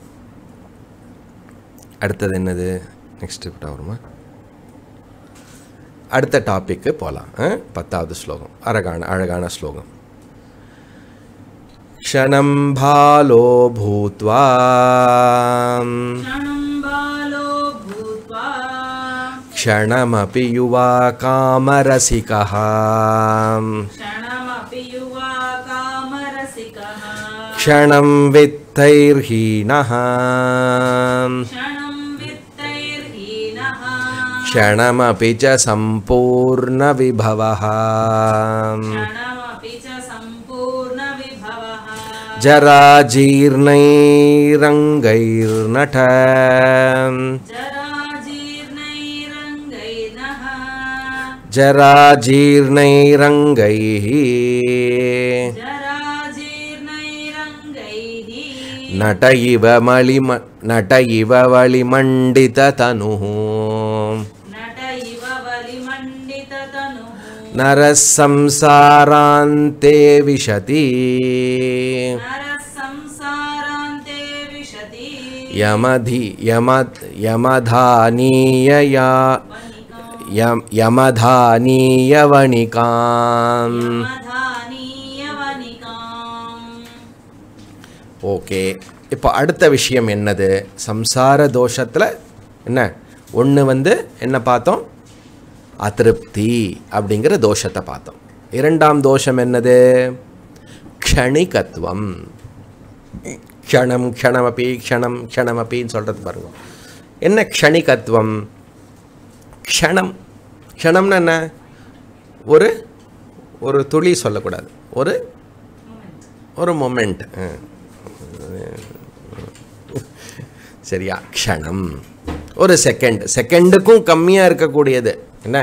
அடுத்தது என்னது நெக்ஸ்ட் கிட்ட வருமா அடுத்த டாபிக்கு போகலாம் பத்தாவது ஸ்லோகம் அழகான அழகான ஸ்லோகம் க்ஷணம் பாலோ பூத்வா क्षणं बालो भूत्वा क्षणमपि युवा कामरसिकः क्षणमपि युवा कामरसिकः क्षणं वित्तैर्हीनः क्षणं वित्तैर्हीनः क्षणमपि च सम्पूर्णविभवः क्षणमपि च सम्पूर्णविभवः जराजीर्णैरङ्गैर्नठ जराजीर्णैरङ्गैर्नः जराजीर्णैरङ्गैः जराजीर्णैरङ्गैः नट इव मलिम नट इव वलिमण्डिततनुः नट इव बलिमण्डिततनुः नरः संसारान्ते विशति नरः संसारान्ते विशति यमधि यम यमधानीयया यम यमधानीयवणिकाम् मधानीयवनिकाम् ஓகே இப்போ அடுத்த விஷயம் என்னது சம்சார தோஷத்தில் என்ன ஒன்று வந்து என்ன பார்த்தோம் அதிருப்தி அப்படிங்கிற தோஷத்தை பார்த்தோம் இரண்டாம் தோஷம் என்னது க்ஷணிகத்துவம் க்ஷணம் க்ஷணமபி க்ஷணம் க்ஷணமபின்னு சொல்கிறது பாருங்க என்ன க்ஷணிகத்துவம் க்ஷணம் க்ஷணம்னா என்ன ஒரு ஒரு துளி சொல்லக்கூடாது ஒரு ஒரு மொமெண்ட் சரியா க்ஷணம் ஒரு செகண்ட் செகண்டுக்கும் கம்மியாக இருக்கக்கூடியது என்ன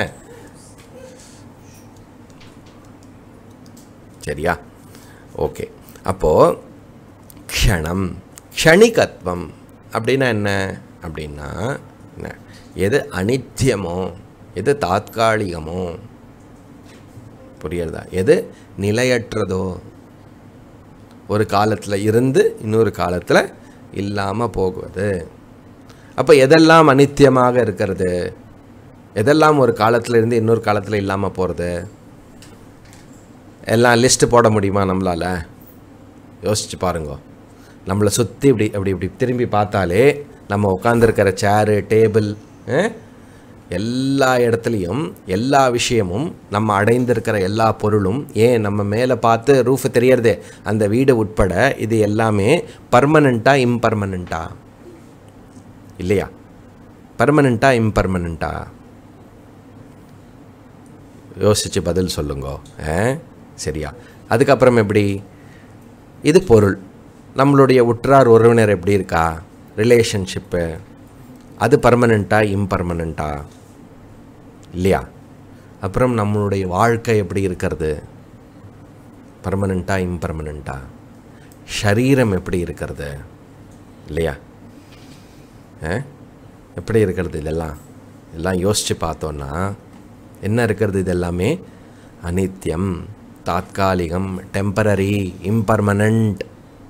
சரியா ஓகே அப்போது க்ஷணம் க்ஷணிகத்துவம் அப்படின்னா என்ன அப்படின்னா என்ன எது அனித்தியமோ எது தாத்காலிகமோ புரியுறதா எது நிலையற்றதோ ஒரு காலத்தில் இருந்து இன்னொரு காலத்தில் இல்லாமல் போகுவது அப்போ எதெல்லாம் அனித்தியமாக இருக்கிறது எதெல்லாம் ஒரு காலத்தில் இருந்து இன்னொரு காலத்தில் இல்லாமல் போகிறது எல்லாம் லிஸ்ட்டு போட முடியுமா நம்மளால் யோசிச்சு பாருங்க நம்மளை சுற்றி இப்படி அப்படி இப்படி திரும்பி பார்த்தாலே நம்ம உட்காந்துருக்கிற சேரு டேபிள் எல்லா இடத்துலையும் எல்லா விஷயமும் நம்ம அடைந்திருக்கிற எல்லா பொருளும் ஏன் நம்ம மேலே பார்த்து ரூஃப் தெரியறதே அந்த வீடு உட்பட இது எல்லாமே பர்மனண்ட்டா இம்பர்மனண்ட்டா இல்லையா பர்மனண்ட்டா இம்பர்மனண்ட்டா யோசிச்சு பதில் சொல்லுங்க ஆ? சரியா அதுக்கப்புறம் எப்படி இது பொருள் நம்மளுடைய உற்றார் உறவினர் எப்படி இருக்கா ரிலேஷன்ஷிப்பு அது பர்மனண்ட்டா இம்பர்மனண்ட்டா இல்லையா அப்புறம் நம்மளுடைய வாழ்க்கை எப்படி இருக்கிறது பர்மனண்ட்டா இம்பர்மனண்ட்டா ஷரீரம் எப்படி இருக்கிறது இல்லையா ஆ? எப்படி இருக்கிறது இதெல்லாம் எல்லாம் யோசித்து பார்த்தோன்னா என்ன இருக்கிறது இது எல்லாமே அனித்தியம் தாத்காலிகம் டெம்பரரி இம்பர்மனண்ட்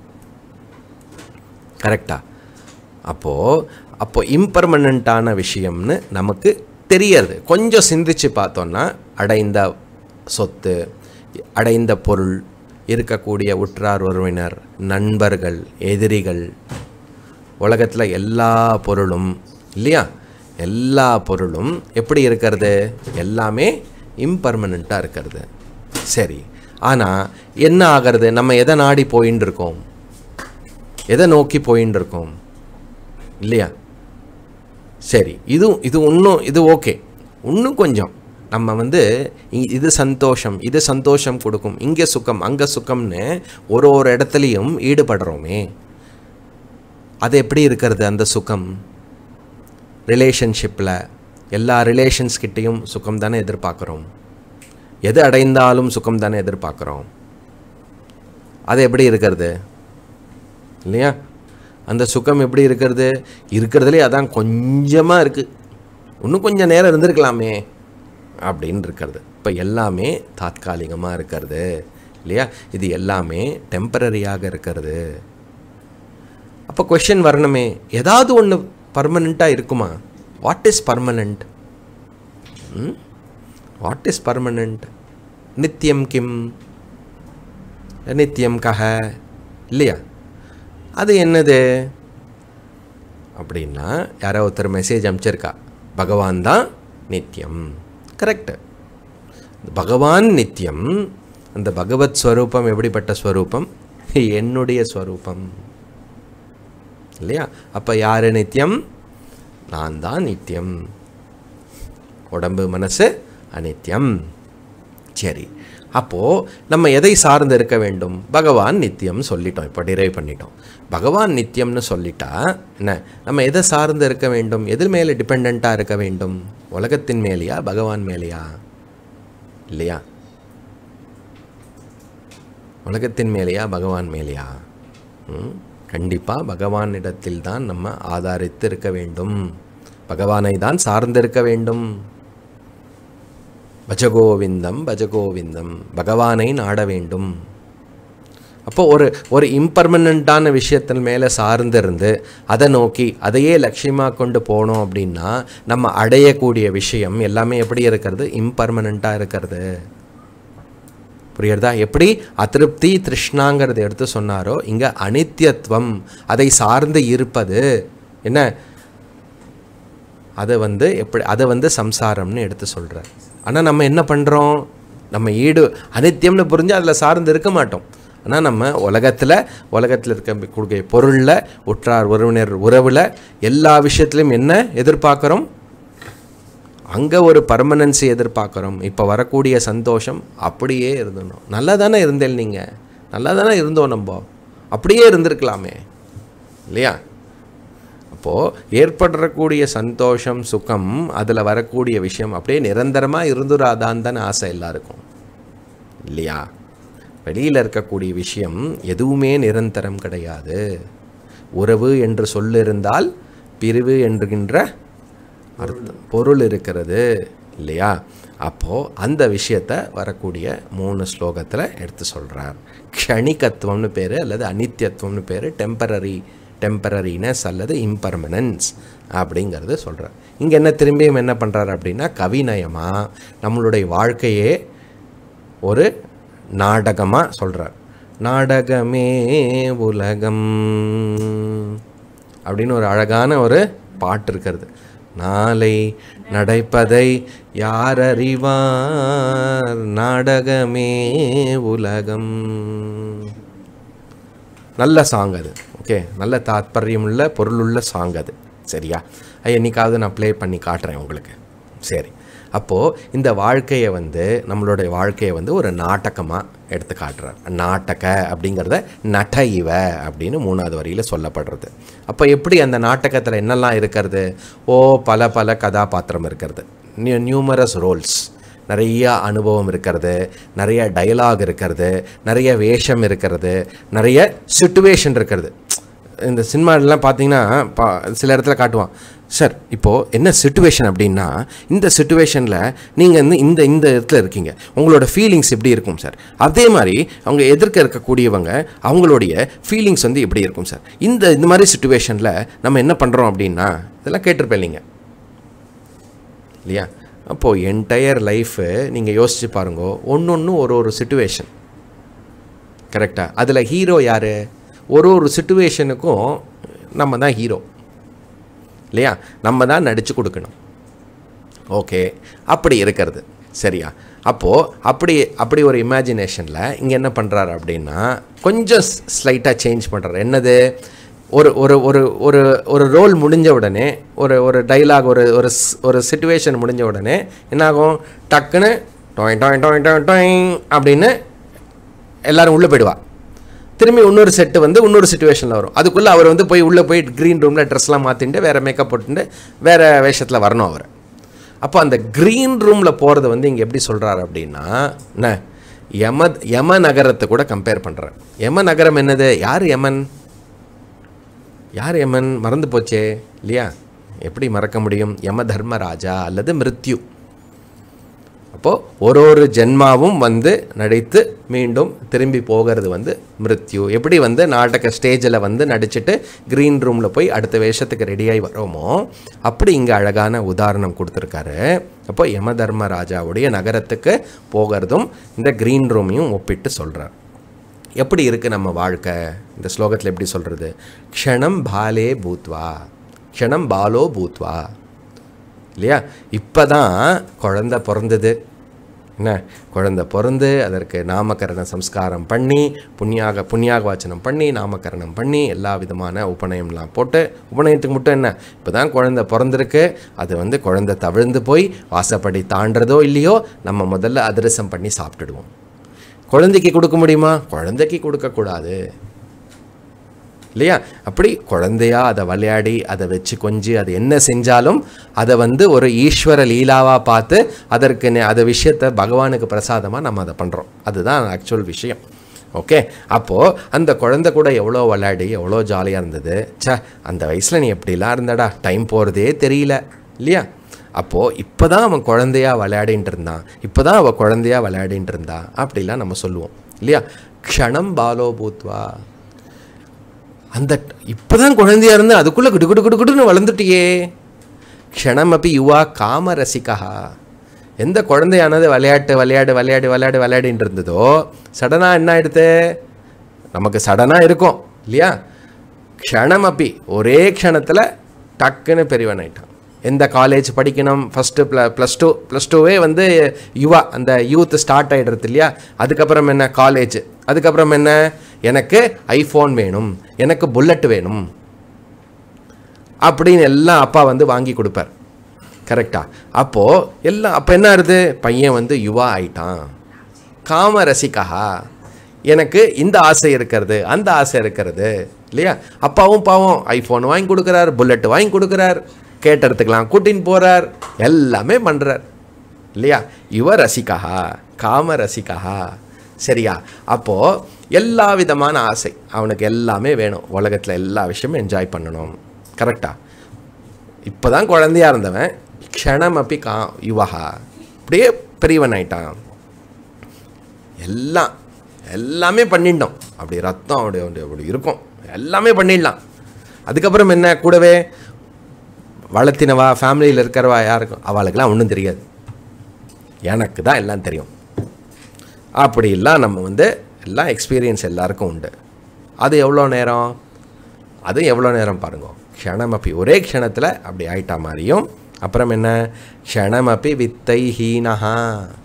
கரெக்டா அப்போது அப்போ இம்பர்மனண்ட்டான விஷயம்னு நமக்கு தெரியறது கொஞ்சம் சிந்திச்சு பார்த்தோன்னா அடைந்த சொத்து அடைந்த பொருள் இருக்கக்கூடிய உற்றார் உறவினர் நண்பர்கள் எதிரிகள் உலகத்தில் எல்லா பொருளும் இல்லையா எல்லா பொருளும் எப்படி இருக்கிறது எல்லாமே இம்பர்மனண்ட்டாக இருக்கிறது சரி ஆனால் என்ன ஆகிறது நம்ம எதை நாடி போயின்னு இருக்கோம் எதை நோக்கி போயின்னு இருக்கோம் இல்லையா சரி இது இது இன்னும் இது ஓகே இன்னும் கொஞ்சம் நம்ம வந்து இ- இது சந்தோஷம் இது சந்தோஷம் கொடுக்கும் இங்கே சுகம் அங்கே சுகம்னு ஒரு ஒரு இடத்துலையும் ஈடுபடுறோமே அது எப்படி இருக்கிறது அந்த சுகம் ரிலேஷன்ஷிப்பில் எல்லா ரிலேஷன்ஸ் கிட்டேயும் சுகம் தானே எதிர்பார்க்குறோம் எது அடைந்தாலும் சுகம் தானே எதிர்பார்க்குறோம் அது எப்படி இருக்கிறது இல்லையா அந்த சுகம் எப்படி இருக்கிறது இருக்கிறதுலே அதான் கொஞ்சமாக இருக்குது இன்னும் கொஞ்சம் நேரம் இருந்திருக்கலாமே அப்படின்னு இருக்கிறது இப்போ எல்லாமே தாத்காலிகமாக இருக்கிறது இல்லையா இது எல்லாமே டெம்பரரியாக இருக்கிறது அப்போ கொஷின் வரணுமே ஏதாவது ஒன்று பர்மனெண்ட்டாக இருக்குமா what is permanent what is permanent நித்தியம் கிம் நித்தியம் கஹ இல்லையா அது என்னது அப்படின்னா யாரோ ஒருத்தர் மெசேஜ் அனுப்பிச்சிருக்கா பகவான் தான் நித்தியம் கரெக்டு பகவான் நித்தியம் அந்த பகவத் ஸ்வரூபம் எப்படிப்பட்ட ஸ்வரூபம் என்னுடைய ஸ்வரூபம் இல்லையா அப்போ யார் நித்தியம் நான் தான் நித்தியம் உடம்பு மனசு அனித்தியம் சரி அப்போது நம்ம எதை சார்ந்து இருக்க வேண்டும் பகவான் நித்தியம் சொல்லிட்டோம் இப்போ டிரைவ் பண்ணிட்டோம் பகவான் நித்தியம்னு சொல்லிட்டா என்ன நம்ம எதை சார்ந்து இருக்க வேண்டும் எது மேலே டிபெண்ட்டாக இருக்க வேண்டும் உலகத்தின் மேலேயா பகவான் மேலேயா இல்லையா உலகத்தின் மேலேயா பகவான் மேலேயா ம்? கண்டிப்பா பகவானிடத்தில் தான் நம்ம ஆதாரித்து இருக்க வேண்டும் பகவானை தான் சார்ந்திருக்க வேண்டும் பஜகோவிந்தம் பஜகோவிந்தம் பகவானை நாட வேண்டும் அப்போ ஒரு ஒரு இம்பர்மனண்ட்டான விஷயத்தின் மேலே சார்ந்திருந்து அதை நோக்கி அதையே லட்சியமாக கொண்டு போனோம் அப்படின்னா நம்ம அடையக்கூடிய விஷயம் எல்லாமே எப்படி இருக்கிறது இம்பர்மனண்ட்டாக இருக்கிறது புரியுறதா எப்படி அதிருப்தி திருஷ்ணாங்கிறத எடுத்து சொன்னாரோ இங்கே அனித்தியத்துவம் அதை சார்ந்து இருப்பது என்ன அதை வந்து எப்படி அதை வந்து சம்சாரம்னு எடுத்து சொல்கிறார் ஆனால் நம்ம என்ன பண்ணுறோம் நம்ம ஈடு அனித்தியம்னு புரிஞ்சு அதில் சார்ந்து இருக்க மாட்டோம் ஆனால் நம்ம உலகத்தில் உலகத்தில் இருக்க கூடிய பொருளில் உற்றார் உறவினர் உறவில் எல்லா விஷயத்துலையும் என்ன எதிர்பார்க்குறோம் அங்கே ஒரு பர்மனன்சி எதிர்பார்க்குறோம் இப்போ வரக்கூடிய சந்தோஷம் அப்படியே இருந்தணும் நல்லா தானே இருந்தேன் நீங்கள் நல்லா தானே இருந்தோம் நம்ம அப்படியே இருந்திருக்கலாமே இல்லையா அப்போது ஏற்படக்கூடிய சந்தோஷம் சுகம் அதில் வரக்கூடிய விஷயம் அப்படியே நிரந்தரமாக இருந்துராதான்னு தானே ஆசை எல்லாருக்கும் இல்லையா வெளியில் இருக்கக்கூடிய விஷயம் எதுவுமே நிரந்தரம் கிடையாது உறவு என்று சொல்லிருந்தால் பிரிவு என்கின்ற அர்த்தம் பொருள் இருக்கிறது இல்லையா அப்போது அந்த விஷயத்தை வரக்கூடிய மூணு ஸ்லோகத்தில் எடுத்து சொல்கிறார் க்ஷணிகத்துவம்னு பேர் அல்லது அனித்தியத்துவம்னு பேர் டெம்பரரி டெம்பரரினஸ் அல்லது இம்பர்மனன்ஸ் அப்படிங்கிறது சொல்கிறார் இங்கே என்ன திரும்பியும் என்ன பண்ணுறாரு அப்படின்னா கவிநயமாக நம்மளுடைய வாழ்க்கையே ஒரு நாடகமாக சொல்கிறார் நாடகமே உலகம் அப்படின்னு ஒரு அழகான ஒரு பாட்டு இருக்கிறது நாளை நடைப்பதை யார் அறிவார் நாடகமே உலகம் நல்ல சாங் அது ஓகே நல்ல தாத்பரியமுள்ள பொருளுள்ள சாங் அது சரியா அது என்னைக்காவது நான் ப்ளே பண்ணி காட்டுறேன் உங்களுக்கு சரி அப்போது இந்த வாழ்க்கையை வந்து நம்மளுடைய வாழ்க்கையை வந்து ஒரு நாடகமாக எடுத்து காட்டுறார் நாட்டக அப்படிங்கிறத நட இவ அப்படின்னு மூணாவது வரியில் சொல்லப்படுறது அப்போ எப்படி அந்த நாடகத்தில் என்னெல்லாம் இருக்கிறது ஓ பல பல கதாபாத்திரம் இருக்கிறது நியூ நியூமரஸ் ரோல்ஸ் நிறைய அனுபவம் இருக்கிறது நிறைய டயலாக் இருக்கிறது நிறைய வேஷம் இருக்கிறது நிறைய சுச்சுவேஷன் இருக்கிறது இந்த சினிமாலெலாம் பார்த்தீங்கன்னா பா சில இடத்துல காட்டுவான் சார் இப்போது என்ன சுச்சுவேஷன் அப்படின்னா இந்த சுச்சுவேஷனில் நீங்கள் வந்து இந்த இந்த இடத்துல இருக்கீங்க உங்களோட ஃபீலிங்ஸ் எப்படி இருக்கும் சார் அதே மாதிரி அவங்க எதிர்க்க இருக்கக்கூடியவங்க அவங்களுடைய ஃபீலிங்ஸ் வந்து எப்படி இருக்கும் சார் இந்த இந்த மாதிரி சுச்சுவேஷனில் நம்ம என்ன பண்ணுறோம் அப்படின்னா இதெல்லாம் கேட்டிருப்பேன் நீங்கள் இல்லையா அப்போது என்டையர் லைஃபு நீங்கள் யோசிச்சு பாருங்க ஒன்று ஒன்று ஒரு ஒரு சுச்சுவேஷன் கரெக்டாக அதில் ஹீரோ யார் ஒரு ஒரு சுச்சுவேஷனுக்கும் நம்ம தான் ஹீரோ இல்லையா நம்ம தான் நடித்து கொடுக்கணும் ஓகே அப்படி இருக்கிறது சரியா அப்போது அப்படி அப்படி ஒரு இமேஜினேஷனில் இங்கே என்ன பண்ணுறாரு அப்படின்னா கொஞ்சம் ஸ்லைட்டாக சேஞ்ச் பண்ணுறாரு என்னது ஒரு ஒரு ஒரு ஒரு ஒரு ரோல் முடிஞ்ச உடனே ஒரு ஒரு டைலாக் ஒரு ஒரு ஸ்- ஒரு சுச்சுவேஷன் முடிஞ்ச உடனே என்னாகும் டக்குன்னு டொய் டொய் டொய் டொய் டொய் அப்படின்னு எல்லாரும் உள்ளே போயிடுவா திரும்பி இன்னொரு செட்டு வந்து இன்னொரு சுச்சுவேஷனில் வரும் அதுக்குள்ளே அவர் வந்து போய் உள்ளே போய் க்ரீன் ரூமில் ட்ரெஸ்லாம் மாற்றிட்டு வேறு மேக்கப் போட்டுட்டு வேறு வேஷத்தில் வரணும் அவர் அப்போ அந்த க்ரீன் ரூமில் போகிறது வந்து இங்கே எப்படி சொல்கிறாரு அப்படின்னா என்ன யம யம நகரத்தை கூட கம்பேர் பண்ணுறார் யம நகரம் என்னது யார் யமன் யார் யமன் மறந்து போச்சே இல்லையா எப்படி மறக்க முடியும் யம தர்மராஜா அல்லது மிருத்யு அப்போது ஒரு ஒரு ஜென்மாவும் வந்து நடித்து மீண்டும் திரும்பி போகிறது வந்து மிருத்யு எப்படி வந்து நாடக ஸ்டேஜில் வந்து நடிச்சுட்டு க்ரீன் ரூமில் போய் அடுத்த வேஷத்துக்கு ரெடியாகி வரோமோ அப்படி இங்கே அழகான உதாரணம் கொடுத்துருக்காரு அப்போ யம தர்மராஜாவுடைய நகரத்துக்கு போகிறதும் இந்த க்ரீன் ரூமையும் ஒப்பிட்டு சொல்கிறார் எப்படி இருக்குது நம்ம வாழ்க்கை இந்த ஸ்லோகத்தில் எப்படி சொல்கிறது க்ஷணம் பாலே பூத்வா க்ஷணம் பாலோ பூத்வா இல்லையா இப்போ தான் குழந்த பிறந்தது என்ன குழந்த பிறந்து அதற்கு நாமகரண சம்ஸ்காரம் பண்ணி புண்ணியாக புண்ணியாக வாச்சனம் பண்ணி நாமகரணம் பண்ணி எல்லா விதமான உபநயம்லாம் போட்டு உபநயத்துக்கு மட்டும் என்ன இப்போ தான் குழந்த பிறந்திருக்கு அது வந்து குழந்தை தவிழ்ந்து போய் வாசப்படி தாண்டதோ இல்லையோ நம்ம முதல்ல அதிரசம் பண்ணி சாப்பிட்டுடுவோம் குழந்தைக்கு கொடுக்க முடியுமா குழந்தைக்கு கொடுக்கக்கூடாது இல்லையா அப்படி குழந்தையா அதை விளையாடி அதை வச்சு கொஞ்சி அது என்ன செஞ்சாலும் அதை வந்து ஒரு ஈஸ்வர லீலாவாக பார்த்து அதற்கு நே- அந்த விஷயத்தை பகவானுக்கு பிரசாதமாக நம்ம அதை பண்ணுறோம் அதுதான் ஆக்சுவல் விஷயம் ஓகே அப்போது அந்த குழந்தை கூட எவ்வளோ விளையாடி எவ்வளோ ஜாலியாக இருந்தது ச்சே அந்த வயசில் நீ எப்படிலாம் இருந்தடா டைம் போகிறதே தெரியல இல்லையா அப்போது இப்போ தான் அவன் குழந்தையா விளையாடின்ட்டு இருந்தான் இப்போ தான் அவள் குழந்தையா விளையாடின்ட்டு இருந்தா அப்படிலாம் நம்ம சொல்லுவோம் இல்லையா க்ஷணம் பாலோ பூத்வா அந்த இப்போதான் குழந்தையா இருந்து அதுக்குள்ளே குடு குடு குடு குடுன்னு வளர்ந்துட்டியே க்ஷணமப்பி யுவா காம ரசிகா எந்த குழந்தையானது விளையாட்டு விளையாடு விளையாடு விளையாடு விளையாடின்னு இருந்ததோ சடனாக என்ன ஆயிடுது நமக்கு சடனாக இருக்கும் இல்லையா க்ஷணமப்பி ஒரே க்ஷணத்தில் டக்குன்னு பெரியவன் ஆயிட்டான் எந்த காலேஜ் படிக்கணும் ஃபஸ்ட்டு ப்ள ப்ளஸ் டூ ப்ளஸ் டூவே வந்து யுவா அந்த யூத் ஸ்டார்ட் ஆகிடுறது இல்லையா அதுக்கப்புறம் என்ன காலேஜ் அதுக்கப்புறம் என்ன எனக்கு ஐஃபோன் வேணும் எனக்கு புல்லட் வேணும் அப்படின்னு எல்லாம் அப்பா வந்து வாங்கி கொடுப்பார் கரெக்டா அப்போது எல்லாம் அப்போ என்ன ஆகுது பையன் வந்து யுவா ஆயிட்டான் காம ரசிகா எனக்கு இந்த ஆசை இருக்கிறது அந்த ஆசை இருக்கிறது இல்லையா அப்பாவும் பாவம் ஐஃபோன் வாங்கி கொடுக்குறார் புல்லட் வாங்கி கொடுக்குறார் கேட்டறதுக்கெல்லாம் கூட்டின்னு போகிறார் எல்லாமே பண்ணுறார் இல்லையா யுவ ரசிகா காம ரசிகா சரியா அப்போது எல்லா விதமான ஆசை அவனுக்கு எல்லாமே வேணும் உலகத்தில் எல்லா விஷயமும் என்ஜாய் பண்ணணும் கரெக்டா இப்போ தான் குழந்தையா இருந்தவன் க்ஷணம் அப்படி கா யுவகா அப்படியே பெரியவன் ஆயிட்டான் எல்லாம் எல்லாமே பண்ணிட்டோம் அப்படி ரத்தம் அப்படி அப்படி அப்படி இருக்கும் எல்லாமே பண்ணிடலாம் அதுக்கப்புறம் என்ன கூடவே வளர்த்தினவா ஃபேமிலியில் இருக்கிறவா யாருக்கும் அவளுக்கெல்லாம் ஒன்றும் தெரியாது எனக்கு தான் எல்லாம் தெரியும் அப்படிலாம் நம்ம வந்து எல்லாம் எக்ஸ்பீரியன்ஸ் எல்லாருக்கும் உண்டு அது எவ்வளோ நேரம் அது எவ்வளோ நேரம் பாருங்க க்ஷணமப்பி ஒரே க்ஷணத்தில் அப்படி ஆயிட்டா மாதிரியும் அப்புறம் என்ன க்ஷணமப்பி வித்தை ஹீனஹா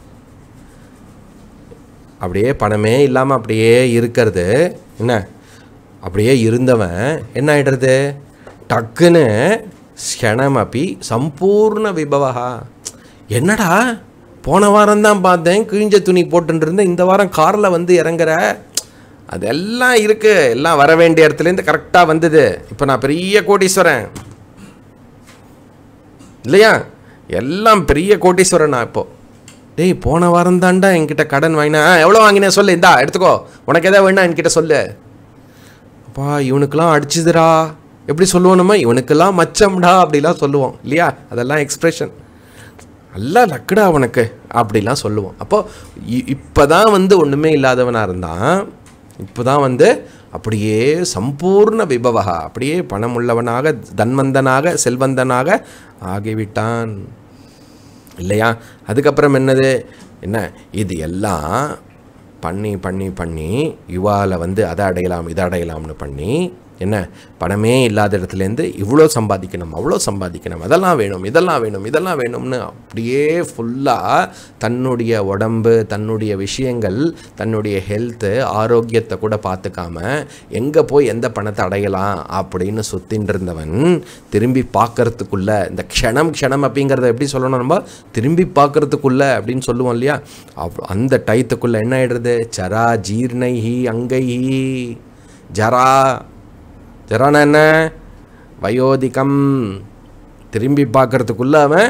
அப்படியே பணமே இல்லாமல் அப்படியே இருக்கிறது என்ன அப்படியே இருந்தவன் என்ன ஆயிடுறது டக்குன்னு க்ஷணமப்பி சம்பூர்ண விபவா என்னடா போன வாரம் தான் பார்த்தேன் கிழிஞ்ச துணி போட்டுட்டு இருந்தேன் இந்த வாரம் காரில் வந்து இறங்குற அதெல்லாம் இருக்கு எல்லாம் வர வேண்டிய இடத்துலேருந்து கரெக்டாக வந்தது இப்போ நான் பெரிய கோடீஸ்வரன் இல்லையா எல்லாம் பெரிய கோட்டீஸ்வரன் நான் இப்போ டேய் போன வாரம் தான்டா என்கிட்ட கடன் வாங்கினா எவ்வளோ வாங்கினேன் சொல்லு இந்தா எடுத்துக்கோ உனக்கு எதாவது வேணா என்கிட்ட சொல்லு அப்பா இவனுக்கெல்லாம் அடிச்சுதுடா எப்படி சொல்லுவோம் நம்ம இவனுக்கெல்லாம் மச்சம்டா அப்படிலாம் சொல்லுவோம் இல்லையா அதெல்லாம் எக்ஸ்பிரஷன் நல்லா லக்குடா அவனுக்கு அப்படிலாம் சொல்லுவோம் அப்போ இப்போ தான் வந்து ஒன்றுமே இல்லாதவனாக இருந்தான் இப்போ தான் வந்து அப்படியே சம்பூர்ண விபவகா அப்படியே பணமுள்ளவனாக தன்வந்தனாக செல்வந்தனாக ஆகிவிட்டான் இல்லையா அதுக்கப்புறம் என்னது என்ன இது எல்லாம் பண்ணி பண்ணி பண்ணி யுவாவில் வந்து அதை அடையலாம் இதை அடையலாம்னு பண்ணி என்ன பணமே இல்லாத இடத்துலேருந்து இவ்வளோ சம்பாதிக்கணும் அவ்வளோ சம்பாதிக்கணும் அதெல்லாம் வேணும் இதெல்லாம் வேணும் இதெல்லாம் வேணும்னு அப்படியே ஃபுல்லாக தன்னுடைய உடம்பு தன்னுடைய விஷயங்கள் தன்னுடைய ஹெல்த்து ஆரோக்கியத்தை கூட பார்த்துக்காம எங்கே போய் எந்த பணத்தை அடையலாம் அப்படின்னு சுத்தின்னு இருந்தவன் திரும்பி பார்க்கறதுக்குள்ள இந்த க்ஷணம் க்ஷணம் அப்படிங்கிறத எப்படி சொல்லணும் நம்ம திரும்பி பார்க்கறதுக்குள்ள அப்படின்னு சொல்லுவோம் இல்லையா அவ் அந்த டயத்துக்குள்ள என்ன ஆயிடுறது சரா ஜீர்ணைஹி அங்கைஹி ஜரா ஜரானா என்ன வயோதிகம் திரும்பி பார்க்கறதுக்குள்ள அவன்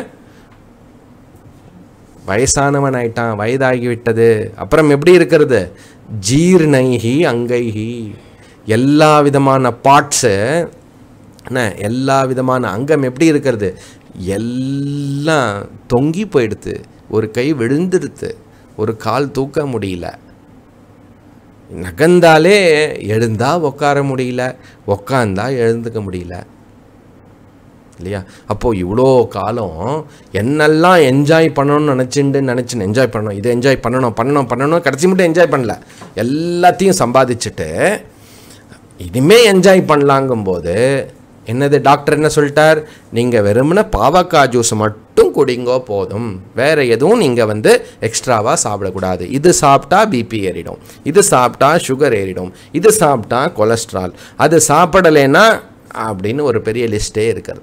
வயசானவன் ஆயிட்டான் வயதாகி விட்டது அப்புறம் எப்படி இருக்கிறது ஜீர்ணைஹி அங்கைஹி எல்லா விதமான பார்ட்ஸு என்ன எல்லா விதமான அங்கம் எப்படி இருக்கிறது எல்லாம் தொங்கி போயிடுது ஒரு கை விழுந்துடுது ஒரு கால் தூக்க முடியல நகர்ந்தாலே எழுந்தா உட்கார முடியல உக்காந்தா எழுந்துக்க முடியல இல்லையா அப்போது இவ்வளோ காலம் என்னெல்லாம் என்ஜாய் பண்ணணும்னு நினச்சிண்டு நினச்சின்னு என்ஜாய் பண்ணணும் இதை என்ஜாய் பண்ணணும் பண்ணணும் பண்ணணும் கடைசி மட்டும் என்ஜாய் பண்ணல எல்லாத்தையும் சம்பாதிச்சுட்டு இனிமே என்ஜாய் பண்ணலாங்கும்போது என்னது டாக்டர் என்ன சொல்லிட்டார் நீங்கள் வெறுமனே பாவக்காய் ஜூஸ் மட்டும் குடிங்கோ போதும் வேறு எதுவும் நீங்கள் வந்து எக்ஸ்ட்ராவாக சாப்பிடக்கூடாது இது சாப்பிட்டா பிபி ஏறிடும் இது சாப்பிட்டா சுகர் ஏறிடும் இது சாப்பிட்டா கொலஸ்ட்ரால் அது சாப்பிடலைன்னா அப்படின்னு ஒரு பெரிய லிஸ்ட்டே இருக்கிறது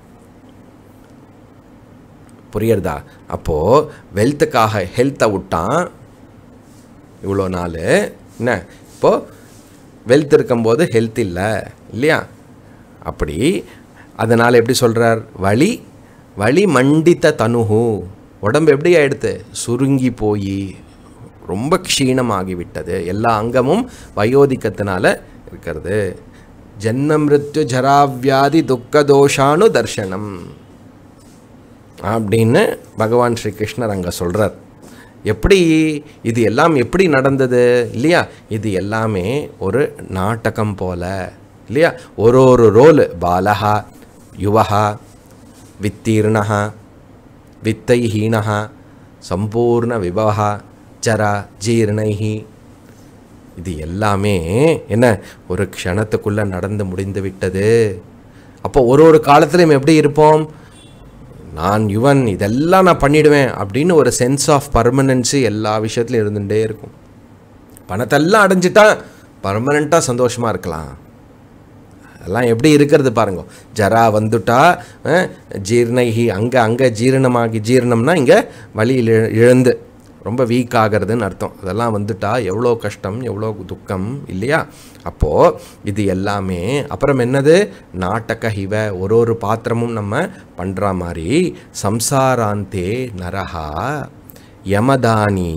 புரியுறதா அப்போது வெல்த்துக்காக ஹெல்த்தை விட்டான் இவ்வளோ நாள் என்ன இப்போது வெல்த் இருக்கும்போது ஹெல்த் இல்லை இல்லையா அப்படி அதனால் எப்படி சொல்கிறார் வலி வலி மண்டித்த தனுகு உடம்பு எப்படி ஆயிடுத்து சுருங்கி போய் ரொம்ப க்ஷீணமாகி விட்டது எல்லா அங்கமும் வயோதிக்கத்தினால இருக்கிறது ஜன்ம மிருத்யு ஜராவியாதி துக்க தோஷானு தர்ஷனம் அப்படின்னு பகவான் ஸ்ரீ கிருஷ்ணர் அங்கே சொல்கிறார் எப்படி இது எல்லாம் எப்படி நடந்தது இல்லையா இது எல்லாமே ஒரு நாடகம் போல இல்லையா ஒரு ஒரு ரோல் பாலகா யுவகா வித்தீர்ணா வித்தைஹீனः சம்பூர்ண விபவா சரா ஜீர்ணைஹி இது எல்லாமே என்ன ஒரு க்ஷணத்துக்குள்ளே நடந்து முடிந்து விட்டது அப்போ ஒரு ஒரு காலத்துலையும் எப்படி இருப்போம் நான் யுவன் இதெல்லாம் நான் பண்ணிடுவேன் அப்படின்னு ஒரு சென்ஸ் ஆஃப் பர்மனன்ஸு எல்லா விஷயத்துலையும் இருந்துகிட்டே இருக்கும் பணத்தெல்லாம் அடைஞ்சிட்டா பர்மனெண்ட்டாக சந்தோஷமாக இருக்கலாம் அதெல்லாம் எப்படி இருக்கிறது பாருங்க ஜரா வந்துட்டா அஹ், ஜீர்ணைகி அங்கே அங்கே ஜீரணமாகி ஜீரணம்னா இங்கே வழியில் இழந்து ரொம்ப வீக் ஆகிறதுன்னு அர்த்தம் அதெல்லாம் வந்துட்டா எவ்வளோ கஷ்டம் எவ்வளோ துக்கம் இல்லையா அப்போது இது எல்லாமே அப்புறம் என்னது நாட்டக ஹிவ ஒரு ஒரு பாத்திரமும் நம்ம பண்ணுற மாதிரி சம்சாராந்தே நரஹா யமதானி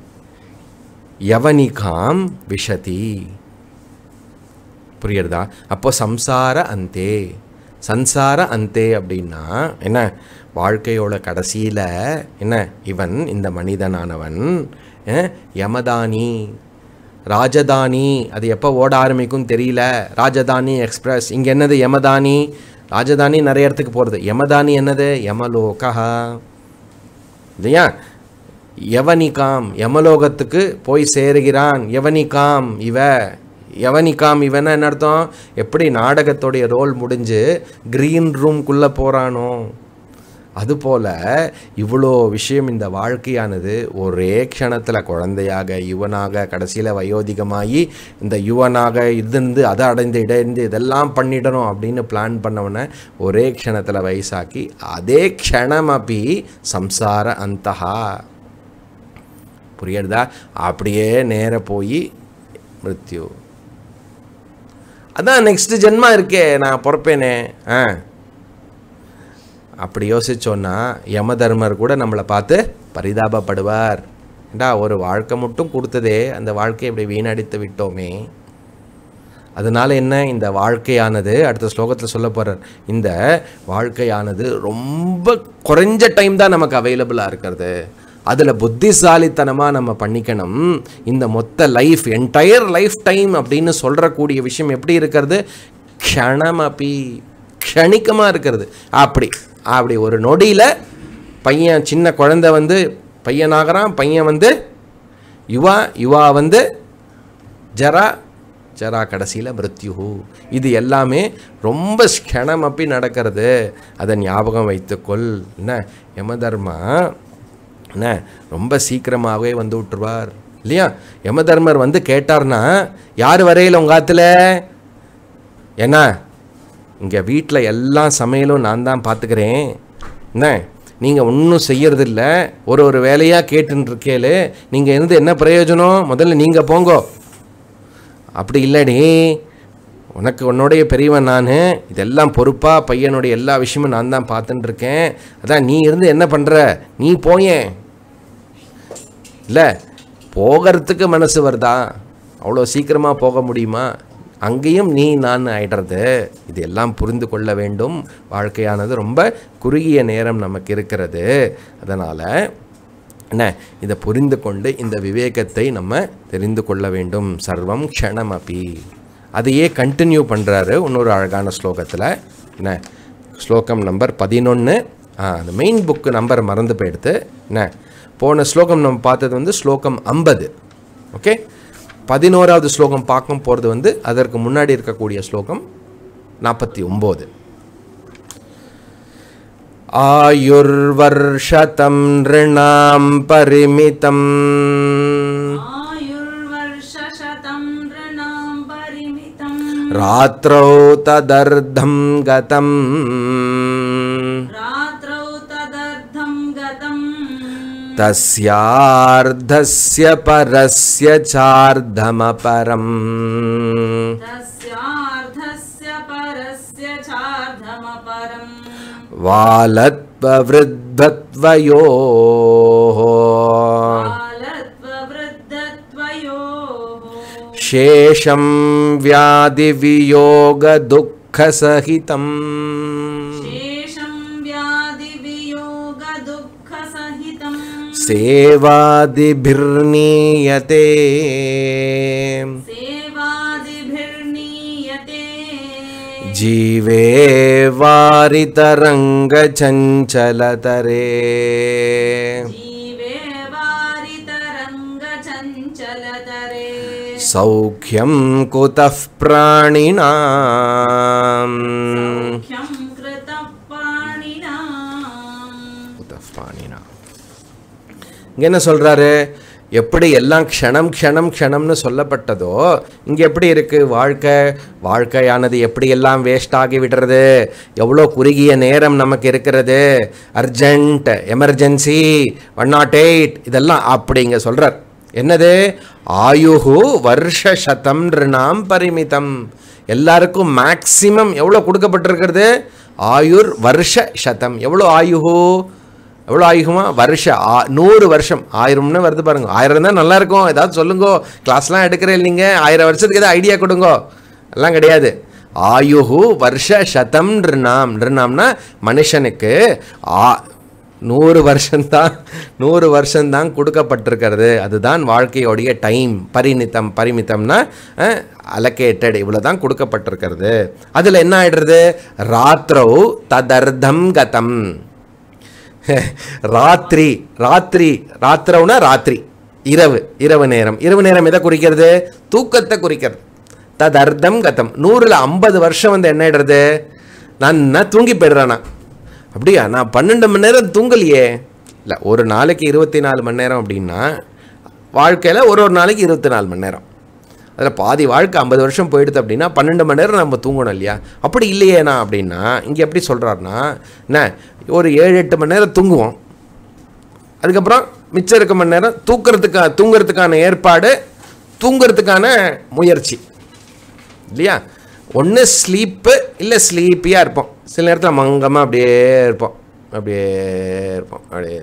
யவனிகாம் விஷதி புரியுறதா அப்போ சம்சார அந்தே சம்சார அந்தே அப்படின்னா என்ன வாழ்க்கையோட கடைசியில் என்ன இவன் இந்த மனிதனானவன் அஹ், யமதானி ராஜதானி அது எப்போ ஓட ஆரம்பிக்கும் தெரியல ராஜதானி எக்ஸ்பிரஸ் இங்கே என்னது யமதானி ராஜதானி நிறைய இடத்துக்கு போகிறது யமதானி என்னது யமலோகா இல்லையா யவனிகாம் யமலோகத்துக்கு போய் சேருகிறான் யவனிகாம் இவ யவனிகாம் இவன என்ன அர்த்தம் எப்படி நாடகத்தோடைய ரோல் முடிஞ்சு க்ரீன் ரூம்குள்ளே போகிறானோ அதுபோல் இவ்வளோ விஷயம் இந்த வாழ்க்கையானது ஒரே க்ஷணத்தில் குழந்தையாக யுவனாக கடைசியில் வயோதிகமாகி இந்த யுவனாக இருந்து அதை அடைந்து இடைந்து இதெல்லாம் பண்ணிடணும் அப்படின்னு பிளான் பண்ணவனை ஒரே க்ஷணத்தில் வயசாக்கி அதே க்ஷணம் அப்படி சம்சார அந்தஹா புரியுறதா அப்படியே நேர போய் மிருத்யு அதான் நெக்ஸ்ட் ஜென்மா இருக்கே நான் பிறப்பேனே ஆ அப்படி யோசிச்சோன்னா யம தர்மர் கூட நம்மளை பார்த்து பரிதாபப்படுவார் ஏண்டா ஒரு வாழ்க்கை மட்டும் கொடுத்ததே அந்த வாழ்க்கையை இப்படி வீணடித்து விட்டோமே அதனால என்ன இந்த வாழ்க்கையானது அடுத்த ஸ்லோகத்தில் சொல்ல போகிறார் இந்த வாழ்க்கையானது ரொம்ப குறைஞ்ச டைம் தான் நமக்கு அவைலபிளாக இருக்கிறது அதில் புத்திசாலித்தனமாக நம்ம பண்ணிக்கணும் இந்த மொத்த லைஃப் என்டையர் லைஃப் டைம் அப்படின்னு சொல்கிறக்கூடிய விஷயம் எப்படி இருக்கிறது க்ஷணமபி க்ஷணிக்கமாக இருக்கிறது அப்படி அப்படி ஒரு நொடியில் பையன் சின்ன குழந்தை வந்து பையனாகிறான் பையன் வந்து யுவா யுவா வந்து ஜரா ஜரா கடைசியில் மிருத்யு இது எல்லாமே ரொம்ப க்ஷணம் அப்படி நடக்கிறது அதை ஞாபகம் வைத்துக்கொள் என்ன யமதர்மா என்ன ரொம்ப சீக்கிரமாகவே வந்து விட்டுருவார் இல்லையா யமதர்மர் வந்து கேட்டார்னா யார் வரையில் உங்கள் ஆற்றுல என்ன இங்கே வீட்டில் எல்லா சமையலும் நான் தான் பார்த்துக்கிறேன் என்ன நீங்கள் ஒன்றும் செய்யறதில்ல ஒரு ஒரு வேலையாக கேட்டுன்னு இருக்கேளு நீங்கள் இருந்து என்ன பிரயோஜனம் முதல்ல நீங்கள் போங்கோ அப்படி இல்லடி உனக்கு உன்னுடைய பெரியவன் நான் இதெல்லாம் பொறுப்பாக பையனுடைய எல்லா விஷயமும் நான் தான் பார்த்துட்டு இருக்கேன் அதான் நீ இருந்து என்ன பண்ணுற நீ போயேன் இல்லை போகிறதுக்கு மனசு வருதா அவ்வளோ சீக்கிரமாக போக முடியுமா அங்கேயும் நீ நான் ஆயிடுறது இது எல்லாம் புரிந்து கொள்ள வேண்டும் வாழ்க்கையானது ரொம்ப குறுகிய நேரம் நமக்கு இருக்கிறது அதனால் என்ன இதை புரிந்து கொண்டு இந்த விவேகத்தை நம்ம தெரிந்து கொள்ள வேண்டும் சர்வம் க்ஷணமபி அதையே கண்டினியூ பண்ணுறாரு இன்னொரு அழகான ஸ்லோகத்தில் என்ன ஸ்லோகம் நம்பர் பதினொன்று அந்த மெயின் புக்கு நம்பர் மறந்து போயிடுத்து என்ன போன ஸ்லோகம் நம்ம பார்த்தது வந்து ஸ்லோகம் ஐம்பது ஓகே பதினோராவது ஸ்லோகம் பார்க்கும் போகிறது வந்து அதற்கு முன்னாடி இருக்கக்கூடிய ஸ்லோகம் நாற்பத்தி ஒம்பது आयुर्वर्षतं नृणां परिमितम् आयुर्वर्षशतं नृणां परिमितम् रात्रौ तदर्धं गतम् रात्रौ तदर्थं गतम् तस्यार्धस्य परस्य चार्धमपरम् तस्यार्धस्य परस्य चार्धमपरम् वालत्ववृद्धत्वयोः कालत्ववृद्धत्वयोः शेषं व्याधिवियोगदुःखसहितम् शेषं व्याधिवियोगदुःखसहितम् सेवादिभिर्नीयते सेवादिभिर्नीयते जीवे वारितरङ्गचञ्चलतरे जीवे वारितरङ्गचञ्चलतरे सौख्यं कुतः प्राणिनाम् ख्यं कृतः पाणिनाम् குதः प्राणिनाम् இங்கே என்ன சொல்கிறாரு எப்படி எல்லாம் க்ஷணம் க்ஷணம் க்ஷணம்னு சொல்லப்பட்டதோ இங்கே எப்படி இருக்குது வாழ்க்கை வாழ்க்கையானது எப்படியெல்லாம் வேஸ்ட் ஆகி விடுறது எவ்வளோ குறுகிய நேரம் நமக்கு இருக்கிறது urgent emergency one nought eight இதெல்லாம் அப்படிங்க சொல்கிறார் என்னது ஆயுகு வருஷ சதம் ரிணாம் பரிமிதம் எல்லாருக்கும் மேக்சிமம் எவ்வளோ கொடுக்கப்பட்டிருக்கிறது ஆயுர் வருஷ சதம் எவ்வளோ ஆயுகு எவ்வளோ ஆயுகுமா வருஷம் ஆ நூறு வருஷம் ஆயிரம்னு வருது பாருங்க ஆயிரம் தான் நல்லா இருக்கும் ஏதாவது சொல்லுங்கோ கிளாஸ்லாம் எடுக்கிறேன் நீங்கள் ஆயிரம் வருஷத்துக்கு ஏதாவது ஐடியா கொடுங்கோ எல்லாம் கிடையாது ஆயுகு வருஷ சதம் நிருணாம் நிருணாம்னா மனுஷனுக்கு ஆ நூறு வருஷம்தான் நூறு வருஷம்தான் கொடுக்கப்பட்டிருக்கிறது அதுதான் வாழ்க்கையோடைய டைம் பரிணித்தம் பரிமித்தம்னா அலகேட்டட் இவ்வளோ தான் கொடுக்கப்பட்டிருக்கிறது அதில் என்ன ஆயிடுறது ராத்திரௌ ததர்த்தம் கதம் ராத்திரி ராத்திரி ராத்திரவுனா ராத்திரி இரவு இரவு நேரம் இரவு நேரம் எதை குறிக்கிறது தூக்கத்தை குறிக்கிறது ததர்த்தம் கதம் நூறில் ஐம்பது வருஷம் வந்து என்ன ஆயிடுறது நான் என்ன தூங்கி போயிடுறேனா அப்படியா நான் பன்னெண்டு மணி நேரம் தூங்கலையே இல்லை ஒரு நாளைக்கு இருபத்தி நாலு மணி நேரம் அப்படின்னா வாழ்க்கையில் ஒரு ஒரு நாளைக்கு இருபத்தி நாலு மணி நேரம் அதில் பாதி வாழ்க்கை ஐம்பது வருஷம் போயிடுது அப்படின்னா பன்னெண்டு மணி நேரம் நம்ம தூங்கணும் இல்லையா அப்படி இல்லையேண்ணா அப்படின்னா இங்கே எப்படி சொல்கிறாருன்னா என்ன ஒரு ஏழு எட்டு மணி நேரம் தூங்குவோம் அதுக்கப்புறம் மிச்சம் இருக்க மணி நேரம் தூக்கிறதுக்கா தூங்குறதுக்கான ஏற்பாடு தூங்குறதுக்கான முயற்சி இல்லையா ஒன்று ஸ்லீப்பு இல்லை ஸ்லீப்பியாக இருப்போம் சில நேரத்தில் மங்கமாக அப்படியே இருப்போம் அப்படியே இருப்போம் அப்படியே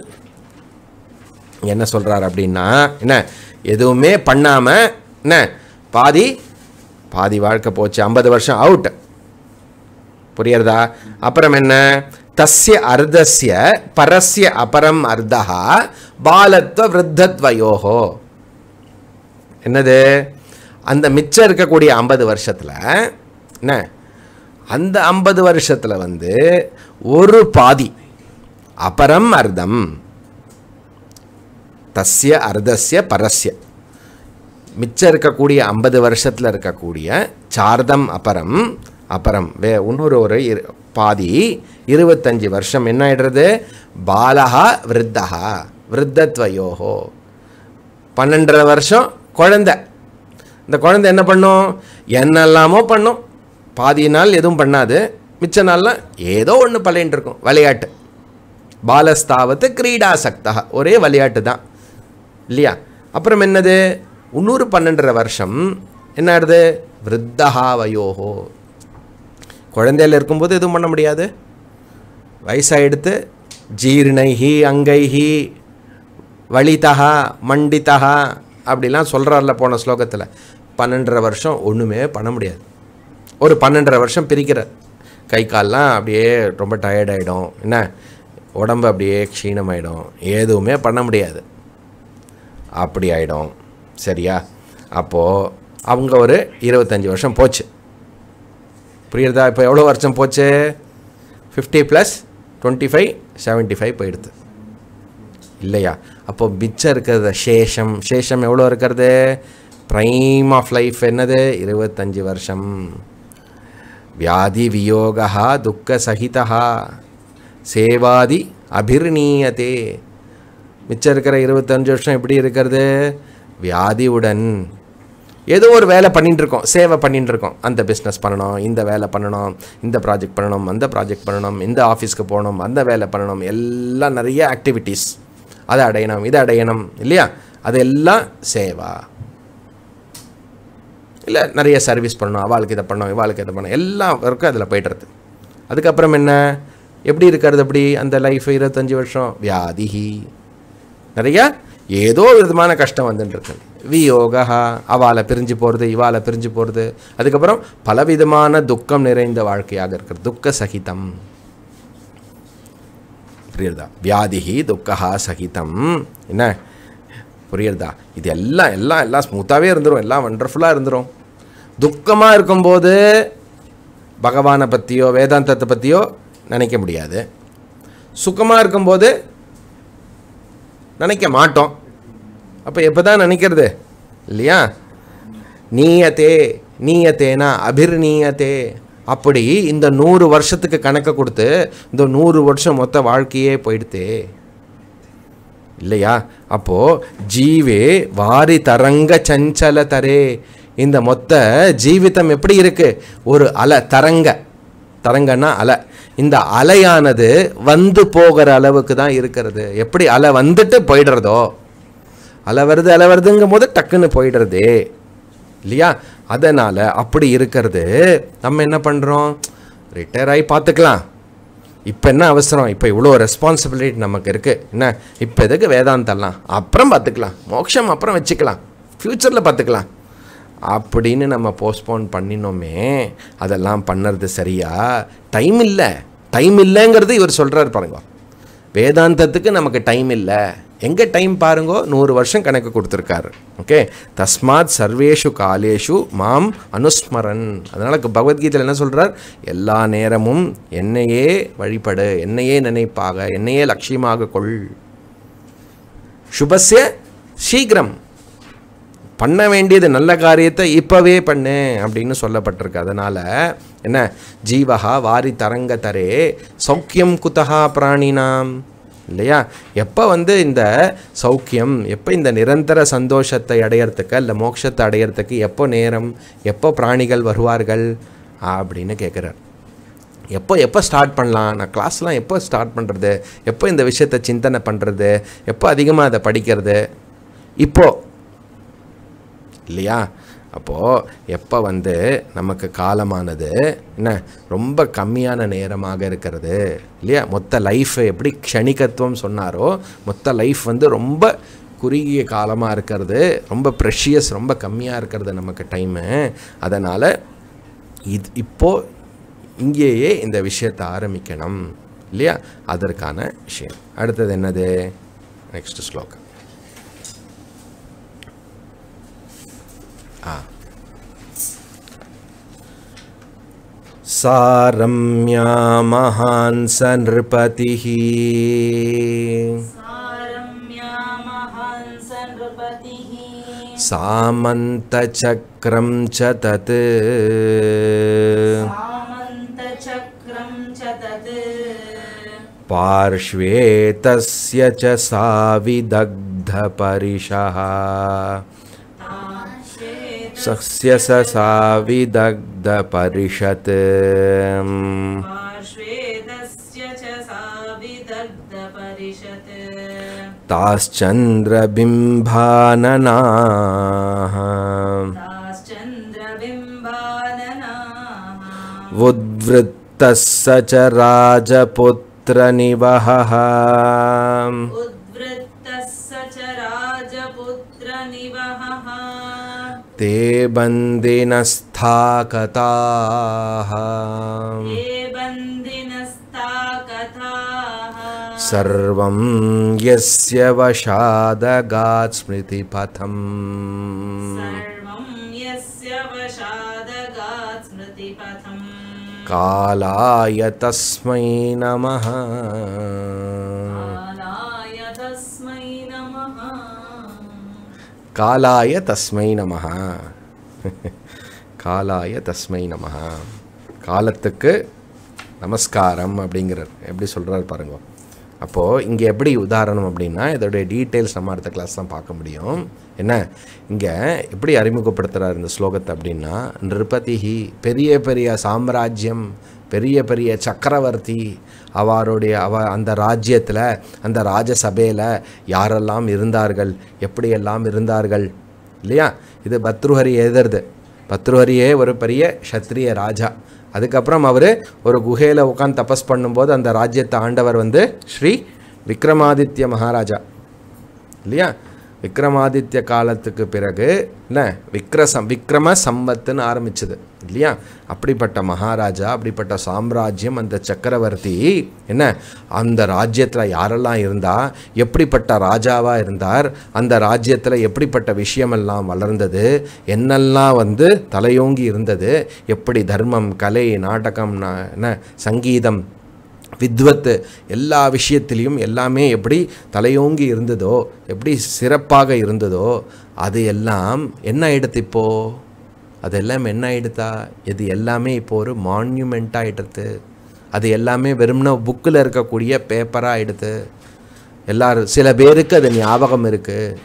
என்ன சொல்கிறார் அப்படின்னா என்ன எதுவுமே பண்ணாமல் என்ன பாதி பாதி வாழ்க்கை போச்சு ஐம்பது வருஷம் அவுட் புரியுறதா அப்புறம் என்ன தஸ்ய அர்த்தஸ்ய பரஸ்ய அபரம் அர்த்தா பாலத்வ விருத்தத்வயோகோ என்னது அந்த மிச்சம் இருக்கக்கூடிய ஐம்பது வருஷத்தில் என்ன அந்த ஐம்பது வருஷத்தில் வந்து ஒரு பாதி அபரம் அர்த்தம் தஸ்ய அர்த்தஸ்ய பரஸ்ய மிச்சம் இருக்கக்கூடிய ஐம்பது வருஷத்தில் இருக்கக்கூடிய சார்தம் அபரம் அபரம் வே இன்னொரு ஒரு இரு- பாதி இருபத்தஞ்சி வருஷம் என்ன ஆயிடுறது பாலகா விருத்தகா விருத்தத்வயோகோ பன்னெண்டரை வருஷம் குழந்தை இந்த குழந்தை என்ன பண்ணும் என்னெல்லாமோ பண்ணும் பாதி நாள் எதுவும் பண்ணாது மிச்ச நாள்லாம் ஏதோ ஒன்று பழையின்னு இருக்கும் விளையாட்டு பாலஸ்தாவத்து கிரீடாசக்தா ஒரே விளையாட்டு தான் இல்லையா அப்புறம் என்னது இன்னொரு பன்னெண்டரை வருஷம் என்ன ஆகுது விருத்தகா வயோகோ குழந்தையில இருக்கும்போது எதுவும் பண்ண முடியாது வயசாகிடுத்து ஜீர்ணைஹி அங்கைஹி வலிதா மண்டிதா அப்படிலாம் சொல்கிறார்ல போன ஸ்லோகத்தில் பன்னெண்டரை வருஷம் ஒன்றுமே பண்ண முடியாது ஒரு பன்னெண்டரை வருஷம் பிரிக்கிற கை கால்லாம் அப்படியே ரொம்ப டயர்டாயிடும் என்ன உடம்பு அப்படியே க்ஷீணமாயிடும் எதுவுமே பண்ண முடியாது அப்படி ஆயிடும் சரியா அப்போது அவங்க ஒரு இருபத்தஞ்சி வருஷம் போச்சு புரியுறதா இப்போ எவ்வளோ வருஷம் போச்சு fifty plus twenty five seventy five போயிடுது இல்லையா அப்போ மிச்சம் இருக்கிறது சேஷம் சேஷம் எவ்வளோ இருக்கிறது ப்ரைம் ஆஃப் லைஃப் என்னது இருபத்தஞ்சி வருஷம் வியாதி வியோகா துக்க சகிதா சேவாதி அபிர்ணீயத்தே மிச்சம் இருக்கிற இருபத்தஞ்சு வருஷம் எப்படி இருக்கிறது வியாதியுடன் ஏதோ ஒரு வேலை பண்ணிட்டு இருக்கோம் சேவை பண்ணிட்டு இருக்கோம் அந்த பிஸ்னஸ் பண்ணணும் இந்த வேலை பண்ணணும் இந்த ப்ராஜெக்ட் பண்ணணும் அந்த ப்ராஜெக்ட் பண்ணணும் இந்த ஆஃபீஸ்க்கு போகணும் அந்த வேலை பண்ணணும் எல்லாம் நிறைய ஆக்டிவிட்டீஸ் அதை அடையணும் இதை அடையணும் இல்லையா அதெல்லாம் சேவா இல்லை நிறைய சர்வீஸ் பண்ணணும் அவளுக்கு இதை பண்ணணும் இவாளுக்கு இதை பண்ணணும் எல்லா ஒர்க்கும் அதில் போய்ட்டுறது அதுக்கப்புறம் என்ன எப்படி இருக்கிறது அப்படி அந்த லைஃப் இருபத்தஞ்சி வருஷம் வியாதிஹி நிறைய ஏதோ ஒரு விதமான கஷ்டம் வந்துட்டு இருக்கு வியோகா அவாளை பிரிஞ்சு போகிறது இவாளை பிரிஞ்சு போகிறது அதுக்கப்புறம் பலவிதமான துக்கம் நிறைந்த வாழ்க்கையாக இருக்கிறது துக்க சகிதம் புரியுறதா வியாதிஹி துக்கஹா சகிதம் என்ன புரியுறதா இது எல்லாம் எல்லாம் எல்லாம் ஸ்மூத்தாகவே இருந்துரும் எல்லாம் வண்டர்ஃபுல்லாக இருந்துரும் துக்கமாக இருக்கும்போது பகவானை பற்றியோ வேதாந்தத்தை பற்றியோ நினைக்க முடியாது சுகமாக இருக்கும்போது நினைக்க மாட்டோம் அப்போ எப்போ தான் நினைக்கிறது இல்லையா நீயத்தே நீயத்தேனா அபிர்நீயத்தே அப்படி இந்த நூறு வருஷத்துக்கு கணக்கை கொடுத்து இந்த நூறு வருஷம் மொத்த வாழ்க்கையே போயிடுத்தே இல்லையா அப்போ ஜீவே வாரி தரங்க சஞ்சல தரே இந்த மொத்த ஜீவிதம் எப்படி இருக்கு ஒரு அலை தரங்க தரங்கன்னா அலை இந்த அலையானது வந்து போகிற அளவுக்கு தான் இருக்கிறது எப்படி அலை வந்துட்டு போயிடுறதோ அலை வருது அலை வருதுங்கும் போது டக்குன்னு போயிடுறதே இல்லையா அதனால் அப்படி இருக்கிறது நம்ம என்ன பண்ணுறோம் ரிட்டையர் ஆகி பார்த்துக்கலாம் இப்போ என்ன அவசரம் இப்போ இவ்வளோ ரெஸ்பான்சிபிலிட்டி நமக்கு இருக்குது என்ன இப்போ எதுக்கு வேதாந்தம்லாம் அப்புறம் பார்த்துக்கலாம் மோட்சம் அப்புறம் வச்சுக்கலாம் ஃப்யூச்சரில் பார்த்துக்கலாம் அப்படின்னு நம்ம போஸ்ட்போன் பண்ணினோமே அதெல்லாம் பண்ணுறது சரியா டைம் இல்லை டைம் இல்லைங்கிறது இவர் சொல்கிறார் பாருங்க வேதாந்தத்துக்கு நமக்கு டைம் இல்லை எங்கே டைம் பாருங்கோ நூறு வருஷம் கணக்கு கொடுத்துருக்காரு ஓகே தஸ்மாத் சர்வேஷு காலேஷு மாம் அனுஸ்மரன் அதனால் பகவத்கீதையில் என்ன சொல்கிறார் எல்லா நேரமும் என்னையே வழிபடு என்னையே நினைப்பாக என்னையே லட்சியமாக கொள் சுபஸ்ய சீக்கிரம் பண்ண வேண்டியது நல்ல காரியத்தை இப்போவே பண்ணு அப்படின்னு சொல்லப்பட்டிருக்கு அதனால் என்ன ஜீவகா வாரி தரங்க தரே சௌக்கியம் குத்தகா பிராணினாம் இல்லையா எப்போ வந்து இந்த சௌக்கியம் எப்போ இந்த நிரந்தர சந்தோஷத்தை அடையறதுக்கு இல்லை மோட்சத்தை அடையறதுக்கு எப்போ நேரம் எப்போ பிராணிகள் வருவார்கள் அப்படின்னு கேட்குறார் எப்போ எப்போ ஸ்டார்ட் பண்ணலாம் நான் கிளாஸ்லாம் எப்போ ஸ்டார்ட் பண்ணுறது எப்போ இந்த விஷயத்தை சிந்தனை பண்ணுறது எப்போ அதிகமாக அதை படிக்கிறது இப்போ இல்லையா அப்போது எப்போ வந்து நமக்கு காலமானது என்ன ரொம்ப கம்மியான நேரமாக இருக்கிறது இல்லையா மொத்த லைஃப் எப்படி க்ஷணிகத்துவம் சொன்னாரோ மொத்த லைஃப் வந்து ரொம்ப குறுகிய காலமாக இருக்கிறது ரொம்ப ப்ரெஷியஸ் ரொம்ப கம்மியாக இருக்கிறது நமக்கு டைமு அதனால் இது இப்போது இங்கேயே இந்த விஷயத்தை ஆரம்பிக்கணும் இல்லையா அதற்கான விஷயம் அடுத்தது என்னது நெக்ஸ்ட் ஸ்லோகம் ஆ सारम्या महान् स नृपतिः सारम्या महांस नृपतिः सामन्तचक्रं च तत् सामन्तचक्रं च तत् पार्श्वे तस्य च सा विदग्धपरिशः ताश्वेत सस्य स सा विदग्धपरिषत् पार्श्वेदस्य च सा विदग्धपरिषत् ताश्चन्द्रबिम्बाननाः ताश्चन्द्रबिम्बाननाः उद्वृत्तः स च राजपुत्रनिवहः उद्वृत्तः स च राजपुत्रनिवहः ते बन्दिनस्थाकताः ये बन्दिनस्ता कथाः सर्वं यस्य वशादगात् स्मृतिपथम् सर्वं यस्य वशादगात् स्मृतिपथम् कालाय तस्मै नमः कालाय तस्मै नमः காலாய தஸ்மை நமஹ காலாய தஸ்மை நமஹ காலத்துக்கு நமஸ்காரம் அப்படிங்கிறார் எப்படி சொல்கிறார் பாருங்க அப்போது இங்கே எப்படி உதாரணம் அப்படின்னா இதோடைய டீட்டெயில்ஸ் நம்ம அடுத்த கிளாஸ் தான் பார்க்க முடியும் என்ன இங்கே எப்படி அறிமுகப்படுத்துகிறார் இந்த ஸ்லோகத்தை அப்படின்னா நிருபதிஹி பெரிய பெரிய சாம்ராஜ்யம் பெரிய பெரிய சக்கரவர்த்தி அவருடைய அவ அந்த ராஜ்யத்தில் அந்த ராஜசபையில் யாரெல்லாம் இருந்தார்கள் எப்படியெல்லாம் இருந்தார்கள் இல்லையா இது பத்ருஹரி எழுதுறது பத்ருஹரியே ஒரு பெரிய க்ஷத்ரிய ராஜா அதுக்கப்புறம் அவர் ஒரு குகையில் உட்காந்து தபஸ் பண்ணும்போது அந்த ராஜ்யத்தை ஆண்டவர் வந்து ஸ்ரீ விக்ரமாதித்ய மகாராஜா இல்லையா விக்ரமாதித்ய காலத்துக்கு பிறகு என்ன விக்ரசம் விக்ரம சம்பத்துன்னு ஆரம்பிச்சது இல்லையா அப்படிப்பட்ட மகாராஜா அப்படிப்பட்ட சாம்ராஜ்யம் அந்த சக்கரவர்த்தி என்ன அந்த ராஜ்யத்தில் யாரெல்லாம் இருந்தா எப்படிப்பட்ட ராஜாவாக இருந்தார் அந்த ராஜ்யத்தில் எப்படிப்பட்ட விஷயமெல்லாம் வளர்ந்தது என்னெல்லாம் வந்து தலையோங்கி இருந்தது எப்படி தர்மம் கலை நாடகம் நா- என்ன சங்கீதம் வித்வத்து எல்லா விஷயத்திலையும் எல்லாமே எப்படி தலையோங்கி இருந்ததோ எப்படி சிறப்பாக இருந்ததோ அது எல்லாம் என்ன ஆயிடுத்து இப்போ அதெல்லாம் என்ன ஆயிடுத்தா இது எல்லாமே இப்போ ஒரு மான்யூமெண்ட்டாக ஆயிடுத்து அது எல்லாமே வெறும்னா புக்கில் இருக்கக்கூடிய பேப்பராக ஆயிடுத்து எல்லாரும் சில பேருக்கு அது ஞாபகம் இருக்குது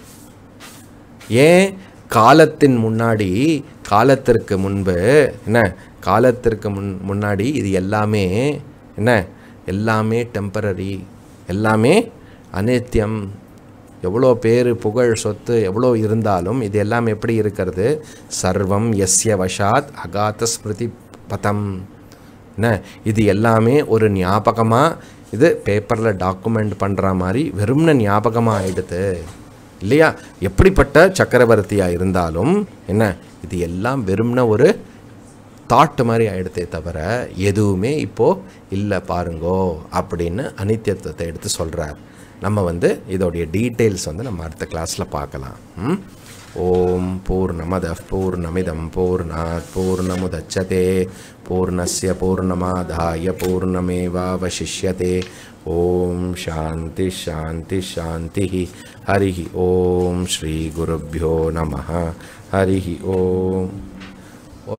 ஏன் காலத்தின் முன்னாடி காலத்திற்கு முன்பு என்ன காலத்திற்கு முன் முன்னாடி இது எல்லாமே என்ன எல்லாமே டெம்பரரி எல்லாமே அனித்தியம் எவ்வளோ பேர் புகழ் சொத்து எவ்வளோ இருந்தாலும் இது எல்லாம் எப்படி இருக்கிறது சர்வம் எஸ்ய வஷாத் அகாத ஸ்மிருதி பதம் என்ன இது எல்லாமே ஒரு ஞாபகமாக இது பேப்பரில் டாக்குமெண்ட் பண்ணுற மாதிரி வெறும்ன ஞாபகமாக ஆயிடுது இல்லையா எப்படிப்பட்ட சக்கரவர்த்தியாக இருந்தாலும் என்ன இது எல்லாம் வெறும்ன ஒரு தாட் மாதிரி ஆயிடுதே தவிர எதுவுமே இப்போது இல்லை பாருங்கோ அப்படின்னு அனித்தியத்துவத்தை எடுத்து சொல்கிறார் நம்ம வந்து இதோடைய டீட்டெயில்ஸ் வந்து நம்ம அடுத்த கிளாஸில் பார்க்கலாம் ம்? ஓம் பூர்ணமத பூர்ணமிதம் பூர்ணாத் பூர்ணமுதச்சதே பூர்ணஸ்ய பூர்ணமாதாய பூர்ணமேவாவசிஷ்யதே ஓம் சாந்தி சாந்தி சாந்தி ஹரி ஓம் ஸ்ரீ குருभ्यो நம ஹரி ஓம்